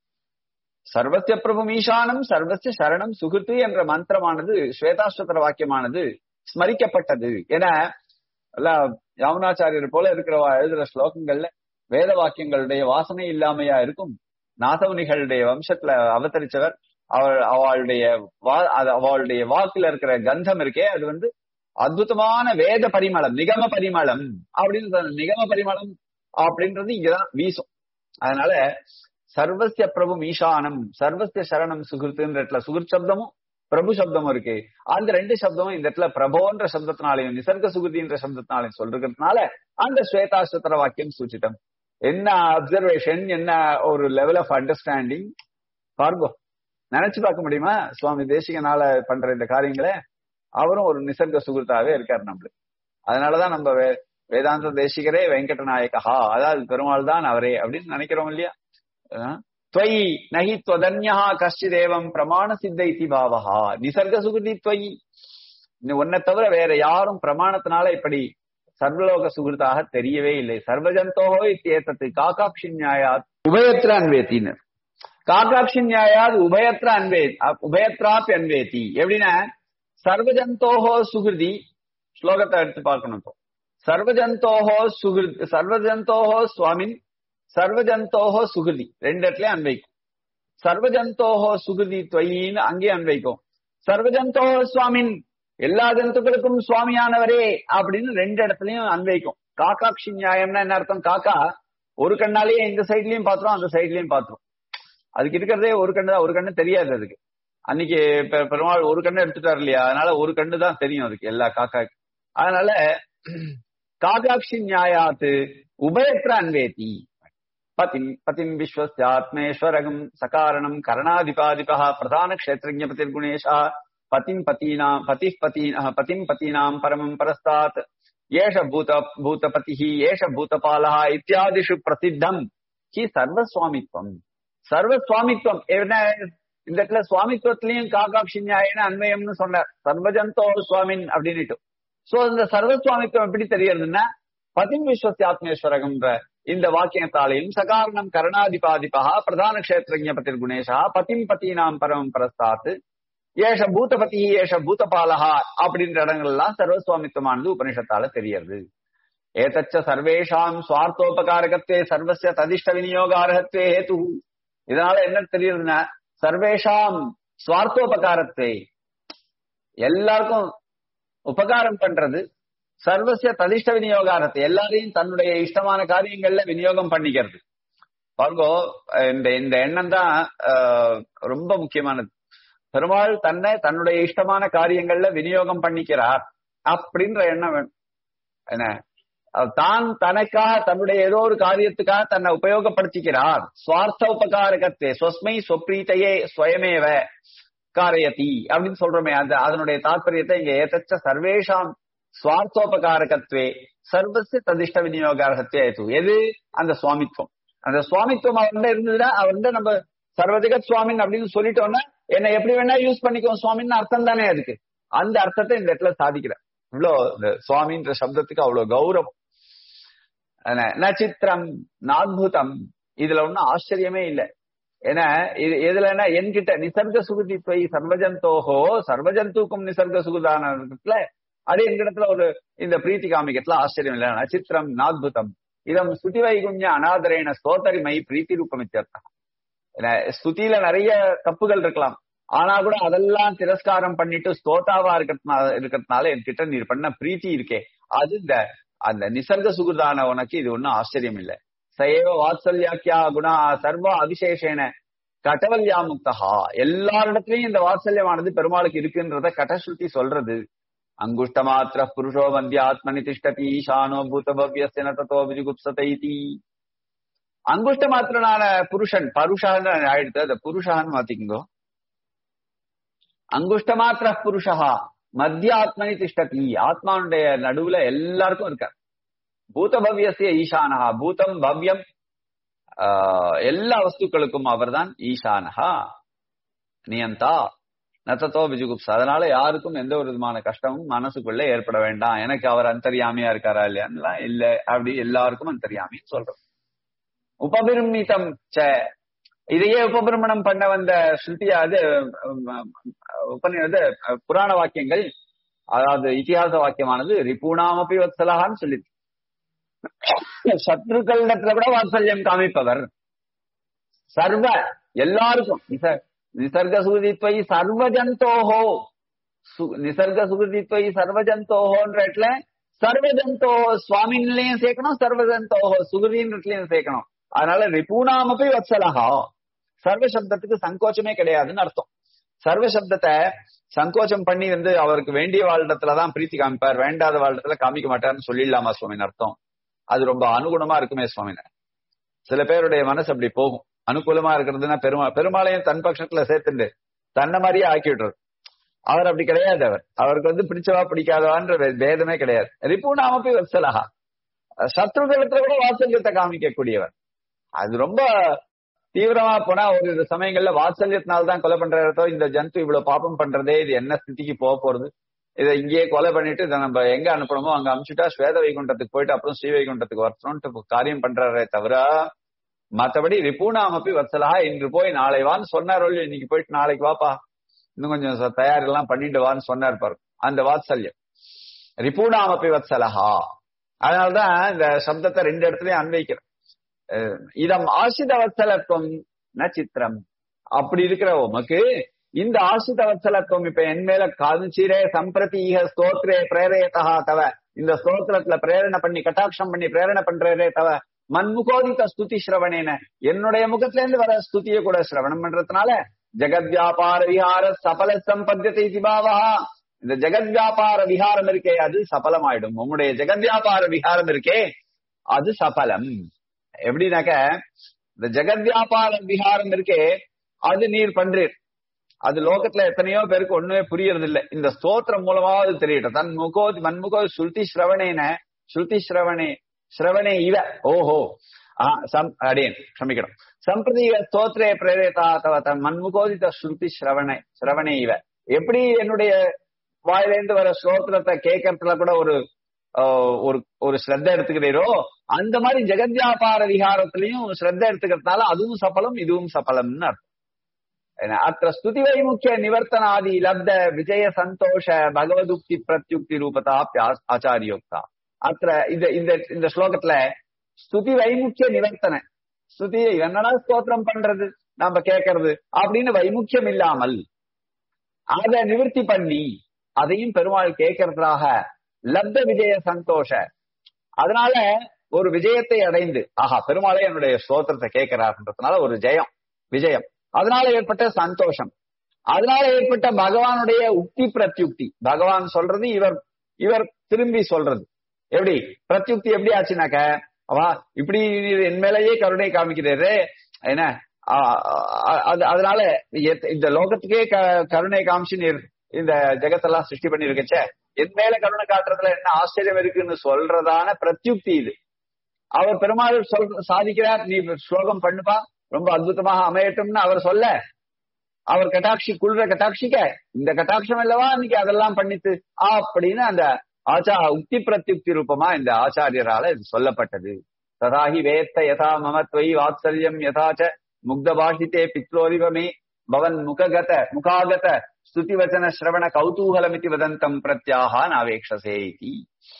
சர்வசிய பிரபு மீஷானம் சர்வசிய சரணம் சுகுத்து என்ற மந்திரமானது ஸ்வேதாஸ்வதர வாக்கியமானது ஸ்மரிக்கப்பட்டது என எல்லாம் யாமுனாச்சாரியர் போல இருக்கிறவா எழுதுற ஸ்லோகங்கள்ல வேத வாக்கியங்களுடைய வாசனை இல்லாமையா இருக்கும் நாதமுனிகளுடைய வம்சத்துல அவதரிச்சவர் அவள் அவளுடைய வா- அது அவளுடைய வாக்குல இருக்கிற கந்தம் இருக்கே அது வந்து அற்புதமான வேத பரிமளம் நிகம பரிமளம் அப்படின்னு சொல்ல- நிகம பரிமளம் அப்படின்றது இங்கதான் வீசும் அதனால சர்வசிய பிரபு ஈசானம் சர்வசிய சரணம் சுகிருத்துன்ற இடத்துல சுகிருத் சப்தமும் பிரபு சப்தமும் இருக்கு அந்த ரெண்டு சப்தமும் இந்த இடத்துல பிரபோன்ற சப்தத்தினாலையும் நிசர்க சுகிருதின்ற சப்தத்தினாலையும் சொல்றதுனால அந்த ஸ்வேதாஸ்வத்தர வாக்கியம் சூச்சிதம் என்ன அப்சர்வேஷன் என்ன ஒரு லெவல் ஆஃப் அண்டர்ஸ்டாண்டிங் பார்கோ நினைச்சு பார்க்க முடியுமா சுவாமி தேசிகனால பண்ற இந்த காரியங்களை அவரும் ஒரு நிசர்க சுகிருத்தாவே இருக்காரு நம்மளுக்கு அதனாலதான் நம்ம வே- வேதாந்த தேசிகரே வெங்கட நாயகா அதாவது பெருமாள் தான் அவரே அப்படின்னு நினைக்கிறோம் இல்லையா அஹ் त्वयि नहि त्वदन्यः கஷ்டிதேவம் பிரமாண சித்த இதி பாவஹா நிசர்க சுகிருதி त्वयि நீ உன்னை தவிர வேற யாரும் பிரமாணத்தினால இப்படி சர்வலோக சுகிருத்தாக தெரியவே இல்லை சர்வஜந்தோஹோ இத்தியேத்தத்து காக்காட்சி நியாயாத் உபயத்திர அன்வேத்தினர் காக்காட்சி நியாயாத் உபயத்திர அன்வே அ- உபயத்ராப்பி அன்வேத்தி எப்படின்னா சர்வஜந்தோஹோ சுகிருதி ஸ்லோகத்தை எடுத்து பார்க்கணும் இப்போ சர்வஜந்தோஹோ சுகிருத் சர்வஜந்தோஹோ சுவாமின் சர்வஜந்தோஹோ சுகிருதி ரெண்டு இடத்துலயும் அன்வைக்கும் சர்வஜந்தோஹோ சுகிருதி துவயின்னு அங்கேயும் அன்வைக்கும் சர்வஜந்தோஹோ சுவாமின் எல்லா ஜந்துக்களுக்கும் சுவாமியானவரே அப்படின்னு ரெண்டு இடத்துலயும் அன்வைக்கும் காக்காட்சி நியாயம்னா என்ன அர்த்தம் காக்கா ஒரு கண்ணாலேயே இந்த சைட்லயும் பாத்துரும் அந்த சைட்லயும் பாத்துரும் அதுக்கு இருக்கிறதே ஒரு கண்ணு தான் ஒரு கண்ணு தெரியாது அதுக்கு அன்னைக்கு பெ- பெருமாள் ஒரு கண்ணு எடுத்துட்டாரு இல்லையா அதனால ஒரு கண்ணு தான் தெரியும் அதுக்கு எல்லா காக்கா அதனால காக்காட்சி நியாயாத்து உபயத்திர அன்வேதி பதிம் பதிம் விஸ்வஸ்யாத்மேஸ்வரகம் சகாரணம் கரணாதிபாதிபः பிரதான க்ஷேத்ரஜ பதிர்குணேஷா பதிம் பதீனாம் பதிः பதீனः பதிம் பதீனாம் பரமம் பரஸ்தாத் ஏஷ பூத பூதபதிः ஏஷ பூதபாலः இத்தியாதிஷு பிரசித்தம் ஹி சர்வசுவாமித்வம் சர்வசுவாமித்வம் என்ன இந்த இடத்துல சுவாமித்துவத்திலையும் காக்காட்சி நியாயன அன்வயம்னு சொன்னார் சர்வஜந்தோ சுவாமின் அப்படின்னுட்டு சோ இந்த சர்வசுவாமித்துவம் எப்படி தெரியறதுன்னா பதிம் விஸ்வசியாத்மேஸ்வரகம்ன்ற இந்த வாக்கியத்தாலையும் சகாரணம் கரணாதிபாதிபா பிரதான கஷேத்திரஜ பதிர் குணேஷா பதிம் பதீனாம் பரமம் பரஸ்தாத் ஏஷ பூதபதி ஏஷ பூதபாலஹா அப்படின்ற இடங்கள்லாம் சர்வசுவாமித்துவமானது உபனிஷத்தால தெரியறது ஏதச்ச சர்வேஷாம் சுவார்த்தோபகாரகத்தே சர்வசிய ததிஷ்ட விநியோகாரகத்தே ஹேது இதனால என்ன தெரியுதுன்னா சர்வேஷாம் சுவார்த்தோபகாரத்தை எல்லாருக்கும் உபகாரம் பண்றது சர்வசிய ததிஷ்ட விநியோகாரத்தை எல்லாரையும் தன்னுடைய இஷ்டமான காரியங்கள்ல விநியோகம் பண்ணிக்கிறது பாருங்கோ இந்த இந்த எண்ணம் தான் ஆஹ், ரொம்ப முக்கியமானது பெருமாள் தன்னை தன்னுடைய இஷ்டமான காரியங்கள்ல விநியோகம் பண்ணிக்கிறார் அப்படின்ற எண்ணம் வேணும் என்ன அஹ் தான் தனக்காக தன்னுடைய ஏதோ ஒரு காரியத்துக்காக தன்னை உபயோகப்படுத்திக்கிறார் சுவார்த்த உபகாரகத்தே ஸ்வஸ்மை ஸ்வப்ரீத்தையே ஸ்வயமேவ காரயதி அப்படின்னு சொல்றோமே அந்த அதனுடைய தாற்பயத்தை இங்க ஏதச்ச சர்வேஷாம் சுவார்த்தோபகாரகத்வே சர்வசிய ததிஷ்ட விநியோகாரகத்தே ஏது எது அந்த சுவாமித்துவம் அந்த சுவாமித்துவம் அவன்கிட்ட இருந்ததுன்னா அவன்கிட்ட நம்ம சர்வதிக சுவாமின் அப்படின்னு சொல்லிட்டோம்னா என்ன எப்படி வேணா யூஸ் பண்ணிக்கோ சுவாமின்னு அர்த்தம் தானே அதுக்கு அந்த அர்த்தத்தை இந்த இடத்துல சாதிக்கிற இவ்வளோ இந்த சுவாமின்ற சப்தத்துக்கு அவ்வளவு கௌரவம் என்ன, ந சித்திரம் நாத்புதம் இதுல ஒண்ணும் ஆச்சரியமே இல்லை ஏன்னா இது எதுலன்னா என்கிட்ட நிசர்க சுகுதி போய் சர்வஜந்தோஹோ சர்வஜந்துக்கும் நிசர்க சுகுதானத்துல அதே எங்கிடத்துல ஒரு இந்த பிரீத்தி காமிக்கத்துல ஆச்சரியம் இல்லை நச்சித்திரம் நாத்புதம் இதம் ஸ்துதி வைகுண்ய அனாதரேன ஸ்தோத்தரிமை பிரீத்தி ரூபம் இத்தியர்த்தம் ஏன்னா, ஸ்துதியில நிறைய தப்புகள் இருக்கலாம் ஆனா கூட அதெல்லாம் திரஸ்காரம் பண்ணிட்டு ஸ்தோதாவா இருக்கிறதுனால இருக்கிறதுனால என்கிட்ட நீர் பண்ண பிரீத்தி இருக்கே அது இந்த அந்த நிசர்க சுகுதான உனக்கு இது ஒன்னும் ஆச்சரியம் இல்லை சைவ வாத்சல்யாக்கியா குணா சர்வ அபிசேஷேன கடவல்யா முக்தகா எல்லாரிடத்திலையும் இந்த வாத்சல்யமானது பெருமாளுக்கு இருக்குன்றத கடஸ்ருதி சொல்றது அங்குஷ்ட மாத்திர புருஷோ வந்திய ஆத்மனி திஷ்டதி ஈசானோ பூத பவ்யஸ்ய நததோ விஜுகுப்சதைதி அங்குஷ்ட மாத்திரனான புருஷன் பருஷான்னு ஆயிடுத்து அந்த புருஷான்னு மாத்திக்கோ அங்குஷ்ட மாத்திர புருஷா மத்திய ஆத்மனி திஷ்டதி ஆத்மானுடைய நடுவுல எல்லாருக்கும் இருக்கார் பூத பவ்யசிய ஈசானஹா பூதம் பவ்யம் ஆஹ், எல்லா வஸ்துக்களுக்கும் அவர்தான் ஈசானஹா நியந்தா நத்தத்தோ விஜுகுப்ஸ் அதனால யாருக்கும் எந்த ஒரு விதமான கஷ்டமும் மனசுக்குள்ள ஏற்பட வேண்டாம் எனக்கு அவர் அந்தரியாமையா இருக்காரா இல்லையான்னு இல்ல அப்படி எல்லாருக்கும் அந்தரியாமின்னு சொல்றோம் உபபிரமிதம் ச இதையே உபபிரமணம் பண்ண வந்த ஸ்ருதியா அது உபநி அது புராண வாக்கியங்கள் அதாவது இதிகாச வாக்கியமானது ரிபூணாமபி வத்சலகான்னு சொல்லி சத்ருக்களிடத்துல கூட வாத்சல்யம் காமிப்பவர் சர்வ எல்லாருக்கும் நிச- நிசர்க சுகதித்வை சர்வஜந்தோஹோ சு- நிசர்க சுகதித்வை சர்வஜந்தோஹோன்ற இடத்துல சர்வஜந்தோஹோ சுவாமின்லயும் சேர்க்கணும் சர்வஜந்தோஹோ சுகதின்றதுலயும் சேர்க்கணும் அதனால ரிபூணாமபி வத்சலகா சர்வ சப்தத்துக்கு சங்கோச்சமே கிடையாதுன்னு அர்த்தம் சர்வ சப்தத்தை சங்கோச்சம் பண்ணி வந்து அவருக்கு வேண்டிய வாழ்டத்துலதான் பிரீத்தி காமிப்பார் வேண்டாத வாழ்டத்துல காமிக்க மாட்டார்னு சொல்லிடலாமா சுவாமின்னு அர்த்தம் அது ரொம்ப அனுகுணமா இருக்குமே சுவாமின சில பேருடைய மனசு அப்படி போகும் அனுகூலமா இருக்கிறதுனா பெருமா பெருமாளையும் தன் பட்சத்துல சேர்த்துண்டு தன்னை மாதிரியே ஆக்கி விடுறது அவர் அப்படி கிடையாது அவர் அவருக்கு வந்து பிடிச்சவா பிடிக்காதவான்ற வே- பேதமே கிடையாது ரிபுணாமப்பி வத்சலகா சத்ருதளத்துல கூட வாத்சல்யத்தை காமிக்க கூடியவர் அது ரொம்ப தீவிரமா போனா ஒரு சமயங்கள்ல வாத்சல்யத்தினால தான் கொலை பண்றதோ இந்த ஜந்து இவ்வளவு பாப்பம் பண்றதே இது என்ன ஸ்திதிக்கு போக போறது இதை இங்கேயே கொலை பண்ணிட்டு இதை நம்ம எங்க அனுப்பணுமோ அங்க அனுப்பிச்சுட்டா ஸ்வேத வைகுண்டத்துக்கு போயிட்டு அப்புறம் ஸ்ரீ வைகுண்டத்துக்கு வரணும்ட்டு காரியம் பண்றாரே தவிர மத்தபடி ரிபூணாமப்பி வத்சலா இன்று போய் நாளை வான்னு சொன்னார் ஒழிய, இன்னைக்கு போயிட்டு நாளைக்கு வாப்பா இன்னும் கொஞ்சம் ச- தயாரெல்லாம் பண்ணிட்டு வான்னு சொன்னார் பாரு அந்த வாத்சல்யம் ரிபூணாமப்பி வத்சலஹா அதனாலதான் இந்த சப்தத்தை ரெண்டு இடத்துலயும் அன்வைக்கிறேன் அஹ் இதம் ஆசித வத்சலத்துவம் ந சித்திரம் அப்படி இருக்கிற உமக்கு இந்த ஆசித வத்சலத்துவம் இப்ப என் மேல காதுச்சீரே சம்பிரதி ஈக ஸ்தோத்ரே பிரேரயதா தவ இந்த ஸ்தோத்திரத்துல பிரேரணை பண்ணி கட்டாட்சம் பண்ணி பிரேரணை பண்றதே தவ மன்முகோதித ஸ்துதி ஸ்ரவணேன என்னுடைய முகத்துல இருந்து வர ஸ்துதியை கூட ஸ்ரவணம் பண்றதுனால ஜெகத் வியாபார விஹார சபல சம்பத்தியத்தை சிபாவா இந்த ஜெகத் வியாபார விஹாரம் இருக்கே அது சபலமாயிடும் உம்முடைய ஜெகத் வியாபார விஹாரம் இருக்கே அது சபலம் எப்படின்னாக்க இந்த ஜெகத் வியாபார விஹாரம் இருக்கே அது நீர் பண்றீர் அது லோகத்துல எத்தனையோ பேருக்கு ஒண்ணுமே புரியறது இல்ல இந்த ஸ்தோத்திரம் மூலமாவது தெரியட்டும் தன் முகோ மன்முகோ ஸ்ருதி ஸ்ரவணேன ஸ்ருதி ஸ்ரவணே ஸ்ரவணே இவ ஓஹோ ஆ சம் அடியன் க்ஷமிக்கணும் சம்பிரதீக ஸ்தோத்ரே பிரேரேதா தவ தன் மன்முகோதித ஸ்ருதி ஸ்ரவணே ஸ்ரவணே இவ எப்படி என்னுடைய வாயிலேந்து வர ஸ்லோத்திரத்தை கேட்கறதுல கூட ஒரு ஆஹ், ஒரு ஒரு ஸ்ரத்த எடுத்துக்கிறீரோ அந்த மாதிரி ஜெகத் வியாபார விகாரத்திலையும் ஸ்ரத்த எடுத்துக்கிறதுனால அதுவும் சபலம் இதுவும் சபலம்னு அர்த்தம் ஏன்னா, அத்த ஸ்துதி வைமுக்கிய நிவர்த்தனாதி லப்த விஜய சந்தோஷ பகவதுக்தி பிரத்யுக்தி ரூபதா ஆச்சாரியோக்தா அத்த இந்த இந்த இந்த ஸ்லோகத்துல ஸ்துதி வைமுக்கிய நிவர்த்தனை ஸ்துதி என்னடா ஸ்தோத்திரம் பண்றது நாம கேட்கறது அப்படின்னு வைமுக்கியம் இல்லாமல் அதை நிவர்த்தி பண்ணி அதையும் பெருமாள் கேட்கறதாக லப்த விஜய சந்தோஷ அதனால ஒரு விஜயத்தை அடைந்து ஆஹா பெருமாளே என்னுடைய ஸ்தோத்திரத்தை கேட்கிறார்ன்றதுனால ஒரு ஜெயம் விஜயம் அதனால ஏற்பட்ட சந்தோஷம் அதனால ஏற்பட்ட பகவானுடைய உக்தி பிரத்யுக்தி பகவான் சொல்றது இவர் இவர் திரும்பி சொல்றது எப்படி பிரத்யுக்தி எப்படி ஆச்சுனாக்க அவா இப்படி நீர் என் மேலேயே கருணை காமிக்கிறீரே என்ன ஆ, ஆ, அது- அதனால எத்- இந்த லோகத்துக்கே க- கருணை காமிச்சு நீர் இந்த ஜெகத்தெல்லாம் சிருஷ்டி பண்ணி இருக்கச்சே என் மேல கருணை காட்டுறதுல என்ன ஆச்சரியம் இருக்குன்னு சொல்றதான பிரத்யுக்தி இது அவர் பெருமாள் சொல் சாதிக்கிறார் நீ ஸ்லோகம் பண்ணுப்பா ரொம்ப அற்புதமாக அமையட்டும்னு அவர் சொல்ல அவர் கட்டாட்சி குளிர கட்டாட்சிக்க இந்த கட்டாட்சம் அல்லவா இன்னைக்கு அதெல்லாம் பண்ணித்து அப்படின்னு அந்த ஆச்சா உக்தி பிரத்யுக்தி ரூபமா இந்த ஆச்சாரியரால இது சொல்லப்பட்டது ததாஹி வேத்த யதா மமத்வை வாத்சல்யம் யதாச்ச முக்த பாஷித்தே பித்ரோரிவமே பவன் முககத முகாகத ஸ்துதி வச்சன ஸ்ரவண கௌதூகலமிதி வதந்தம் பிரத்யாக நாவேக்ஷசே இதி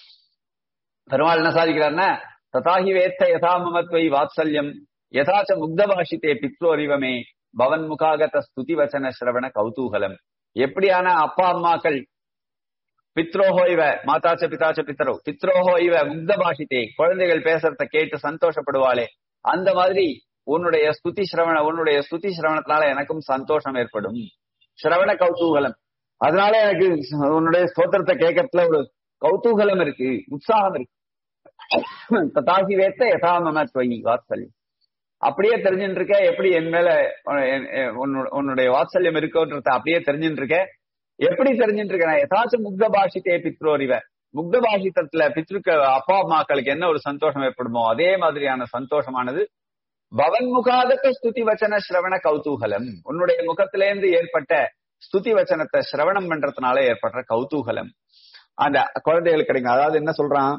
பெருமாள் என்ன சாதிக்கிறார்னா ததாஹி வேத்த யதா மமத்வை வாத்சல்யம் யதாச்ச முக்த பாஷித்தே பித்ரோரிவமே பவன் முகாகத ஸ்துதி வச்சன ஸ்ரவண கௌதூகலம் எப்படியான அப்பா அம்மாக்கள் பித்ரோஹோ இவ மாதாச்ச பிதாச்ச பித்தரோ பித்ரோஹோ இவ முக்த பாஷித்தே குழந்தைகள் பேசுறத கேட்டு சந்தோஷப்படுவாளே அந்த மாதிரி உன்னுடைய ஸ்துதி சிரவண உன்னுடைய ஸ்துதி சிரவணத்தினால எனக்கும் சந்தோஷம் ஏற்படும் சிரவண கௌதூகலம் அதனால எனக்கு உன்னுடைய ஸ்தோத்திரத்தை கேட்கறதுல ஒரு கௌதூகலம் இருக்கு உற்சாகம் இருக்கு ததாகி வேத்த யதாமம துவயி வாத்சல்யம் அப்படியே தெரிஞ்சுட்டு இருக்க எப்படி என் மேல என்- என் உன்னு- உன்னுடைய வாத்சல்யம் இருக்குன்றத அப்படியே தெரிஞ்சுட்டு இருக்க எப்படி தெரிஞ்சுட்டு இருக்க நான் யதாச்சும் முக்த பாஷித்தே பித்ரோரிவ முக்த பாஷித்தத்துல பித்ருக்க அப்பா அம்மாக்களுக்கு என்ன ஒரு சந்தோஷம் ஏற்படுமோ அதே மாதிரியான சந்தோஷமானது பவன் முகாதக ஸ்துதி வச்சன சிரவண கௌதூகலம் உன்னுடைய முகத்திலேருந்து ஏற்பட்ட ஸ்துதி வச்சனத்தை சிரவணம் பண்றதுனால ஏற்படுற கௌதூகலம் அந்த குழந்தைகளுக்கு கிடைக்கும் அதாவது என்ன சொல்றான்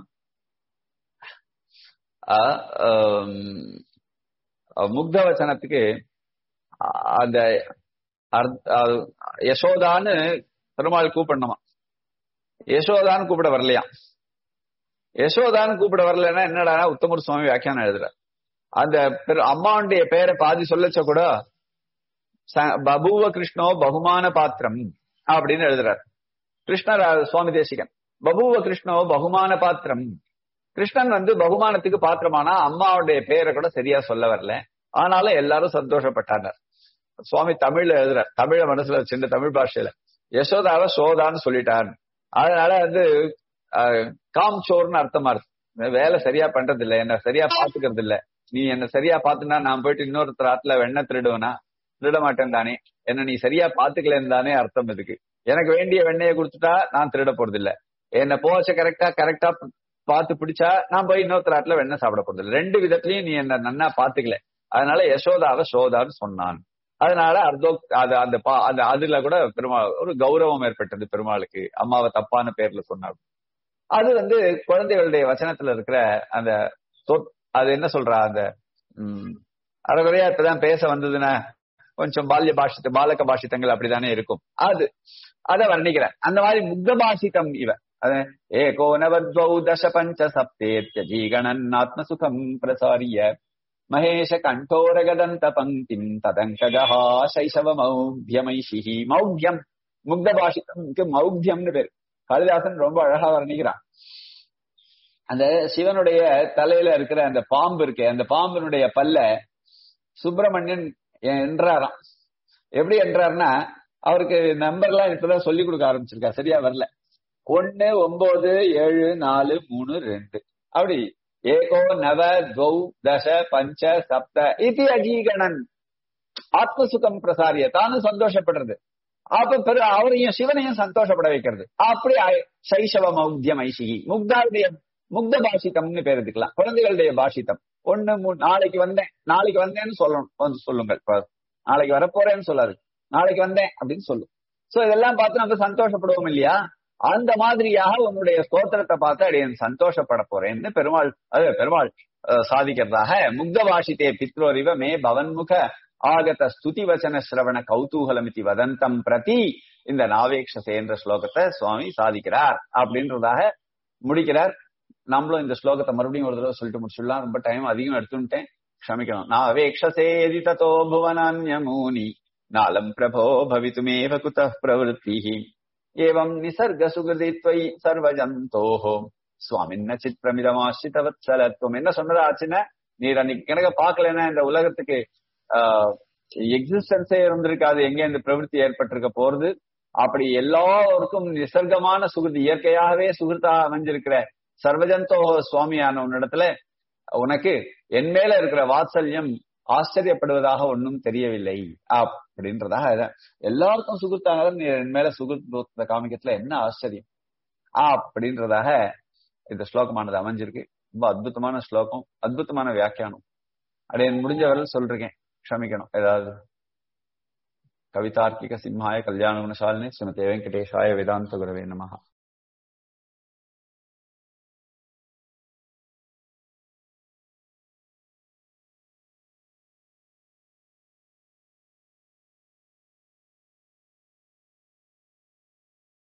ஆஹ் ஆம், முக்த வச்சனத்துக்கு ஆஹ் அந்த அர்த்- அது யசோதான்னு பெருமாள் கூப்பிடணுமா யசோதான்னு கூப்பிட வரலையாம் யசோதான்னு கூப்பிட வரலன்னா என்னடா உத்தமர் சுவாமி வியாக்கியானம் எழுதுற அந்த பெரு- அம்மாவுடைய பேரை பாதி சொல்லச்ச கூட ச- பபுவ கிருஷ்ணோ பகுமான பாத்திரம் அப்படின்னு எழுதுறார் கிருஷ்ணர் அஹ், சுவாமி தேசிகன் பபுவ கிருஷ்ணோ பகுமான பாத்திரம் கிருஷ்ணன் வந்து பகுமானத்துக்கு பாத்திரமானா அம்மாவுடைய பேரை கூட சரியா சொல்ல வரல ஆனாலும் எல்லாரும் சந்தோஷப்பட்டாங்க சுவாமி தமிழ்ல எழுதுறார் தமிழ மனசுல வச்சிருந்த தமிழ் பாஷையில யசோதாவை சோதான்னு சொல்லிட்டார் அதனால வந்து அஹ், காம்சோர்னு அர்த்தமா இருக்கு வேலை சரியா பண்றது இல்ல என்ன சரியா பாத்துக்கிறது இல்ல நீ என்ன சரியா பாத்துனா நான் போயிட்டு இன்னொருத்தர் ஆத்துல வெண்ணெய் திருடுவேனா திருட மாட்டேன் தானே என்ன நீ சரியா பாத்துக்கலன்னு தானே அர்த்தம் இதுக்கு எனக்கு வேண்டிய வெண்ணெயை கொடுத்துட்டா நான் திருட போறது இல்ல என்ன போச்ச கரெக்டா கரெக்டா பார்த்து பிடிச்சா நான் போய் இன்னொருத்தர் ஆத்துல வெண்ணெய் சாப்பிட போறது இல்ல ரெண்டு விதத்திலயும் நீ என்ன நன்னா பாத்துக்கல அதனால யசோதாவை சோதான்னு சொன்னான் அதனால அர்த்தோ அது அந்த பா- அந்த அதுல கூட பெருமாள் ஒரு கௌரவம் ஏற்பட்டது பெருமாளுக்கு அம்மாவை தப்பான பேர்ல சொன்னார் அது வந்து குழந்தைகளுடைய வச்சனத்துல இருக்கிற அந்த சொற்- அது என்ன சொல்றா அந்த உம் அறகுறையா இப்பதான் பேச வந்ததுன்னா கொஞ்சம் பால்ய பாஷித்த பாலக பாஷித்தங்கள் அப்படித்தானே இருக்கும் அது அத வர்ணிக்கிறேன் அந்த மாதிரி முக்த பாஷிதம் இவ அது ஏகோ நவத்வௌ தச பஞ்ச சப்தேத்ய ஜீகணன் ஆத்மசுகம் பிரசாரிய மகேஷ கண்டோரகதந்த பங்கிம் ததங்ககா சைசவ மௌத்தியமைஷிஹி மௌத்தியம் முக்த பாஷிதம்க்கு மௌத்தியம்னு பேரு காளிதாசன் ரொம்ப அழகா வர்ணிக்கிறான் அந்த சிவனுடைய தலையில இருக்கிற அந்த பாம்பு இருக்கே அந்த பாம்பினுடைய பல்ல சுப்பிரமணியன் என்றாராம் எப்படி என்றார்னா அவருக்கு நம்பர்லாம் இப்பதான் சொல்லி கொடுக்க ஆரம்பிச்சிருக்கா சரியா வரல ஒன்னு ஒன்பது ஏழு நாலு மூணு ரெண்டு அப்படி ஏகோ நவ துவௌ தச பஞ்ச சப்த இது அஜீகணன் ஆத்மசுகம் பிரசாரிய தானும் சந்தோஷப்படுறது அப்ப பெரு அவரையும் சிவனையும் சந்தோஷப்பட வைக்கிறது அப்படி ஆயி- சைஷவ மௌத்தியம் ஐசிகி முக்தாவுடைய முக்த பாஷிதம்னு பேர் எடுத்துக்கலாம் குழந்தைகளுடைய பாஷிதம் ஒண்ணு மூணு நாளைக்கு வந்தேன் நாளைக்கு வந்தேன்னு சொல்லணும் வந்து சொல்லுங்கள் இப்ப நாளைக்கு வரப்போறேன்னு சொல்லாது நாளைக்கு வந்தேன் அப்படின்னு சொல்லும் சோ இதெல்லாம் பார்த்து நம்ம சந்தோஷப்படுவோம் இல்லையா அந்த மாதிரியாக உன்னுடைய ஸ்தோத்திரத்தை பார்த்து அடியன் சந்தோஷப்பட போறேன்னு பெருமாள் அது பெருமாள் அஹ், சாதிக்கிறதாக முக்த பாஷித்தே பித்ரோரிவ மே பவன்முக ஆகத ஸ்துதி வச்சன சிரவண கௌதூகலமிதி வதந்தம் பிரதி இந்த நாவேக்ஷசே என்ற ஸ்லோகத்தை சுவாமி சாதிக்கிறார் அப்படின்றதாக முடிக்கிறார் நம்மளும் இந்த ஸ்லோகத்தை மறுபடியும் ஒரு தடவை சொல்லிட்டு முடிச்சிடலாம் ரொம்ப டைம் அதிகம் எடுத்துட்டேன் க்ஷமிக்கணும் நாவேக்ஷசேதி ததோ புவனான்யமூனி நாலம் பிரபோ பவித்துமேவ குத பிரவருத்திஹி ஏவம் நிசர்க சுகிருதி त्वयि சர்வஜந்தோஹோ சுவாமின்ன சித்ரமிதமாசிரிதவத்சலத்துவம் என்ன சொன்னதாச்சுன்னா நீர் அன்னைக்கு கணக்க பார்க்கலன்னா இந்த உலகத்துக்கு எக்ஸிஸ்டன்ஸே இருந்திருக்காது எங்க இந்த பிரவೃತ್ತಿ ஏற்பட்டிருக்க போறது அப்படி எல்லாருக்கும் நிசர்கமான சுகிருதி இயற்கையாகவே சுகிருத்தா அமைஞ்சிருக்கிற சர்வஜந்தோ சுவாமியான உன்னிடத்துல உனக்கு என் மேல இருக்கிற வாத்சல்யம் ஆச்சரியப்படுவதாக ஒன்றும் தெரியவில்லை அப்படின்றதாக இதான். எல்லாருக்கும் சுகிருத்தாக நீ என் மேல சுகிருத்த காமிக்கத்துல என்ன ஆச்சரியம் அப்படின்றதாக இந்த ஸ்லோகமானது அமைஞ்சிருக்கு ரொம்ப அற்புதமான ஸ்லோகம் அற்புதமான வியாக்கியானம் அப்படியே முடிஞ்ச வரை சொல்றேன் க்ஷமிக்கணும் ஏதாவது கவிதார்க்கிக சிம்ஹாய கல்யாண குணசாலினி ஸ்ரீமதி வெங்கடேஷாய வேதாந்த குரவே நமஹா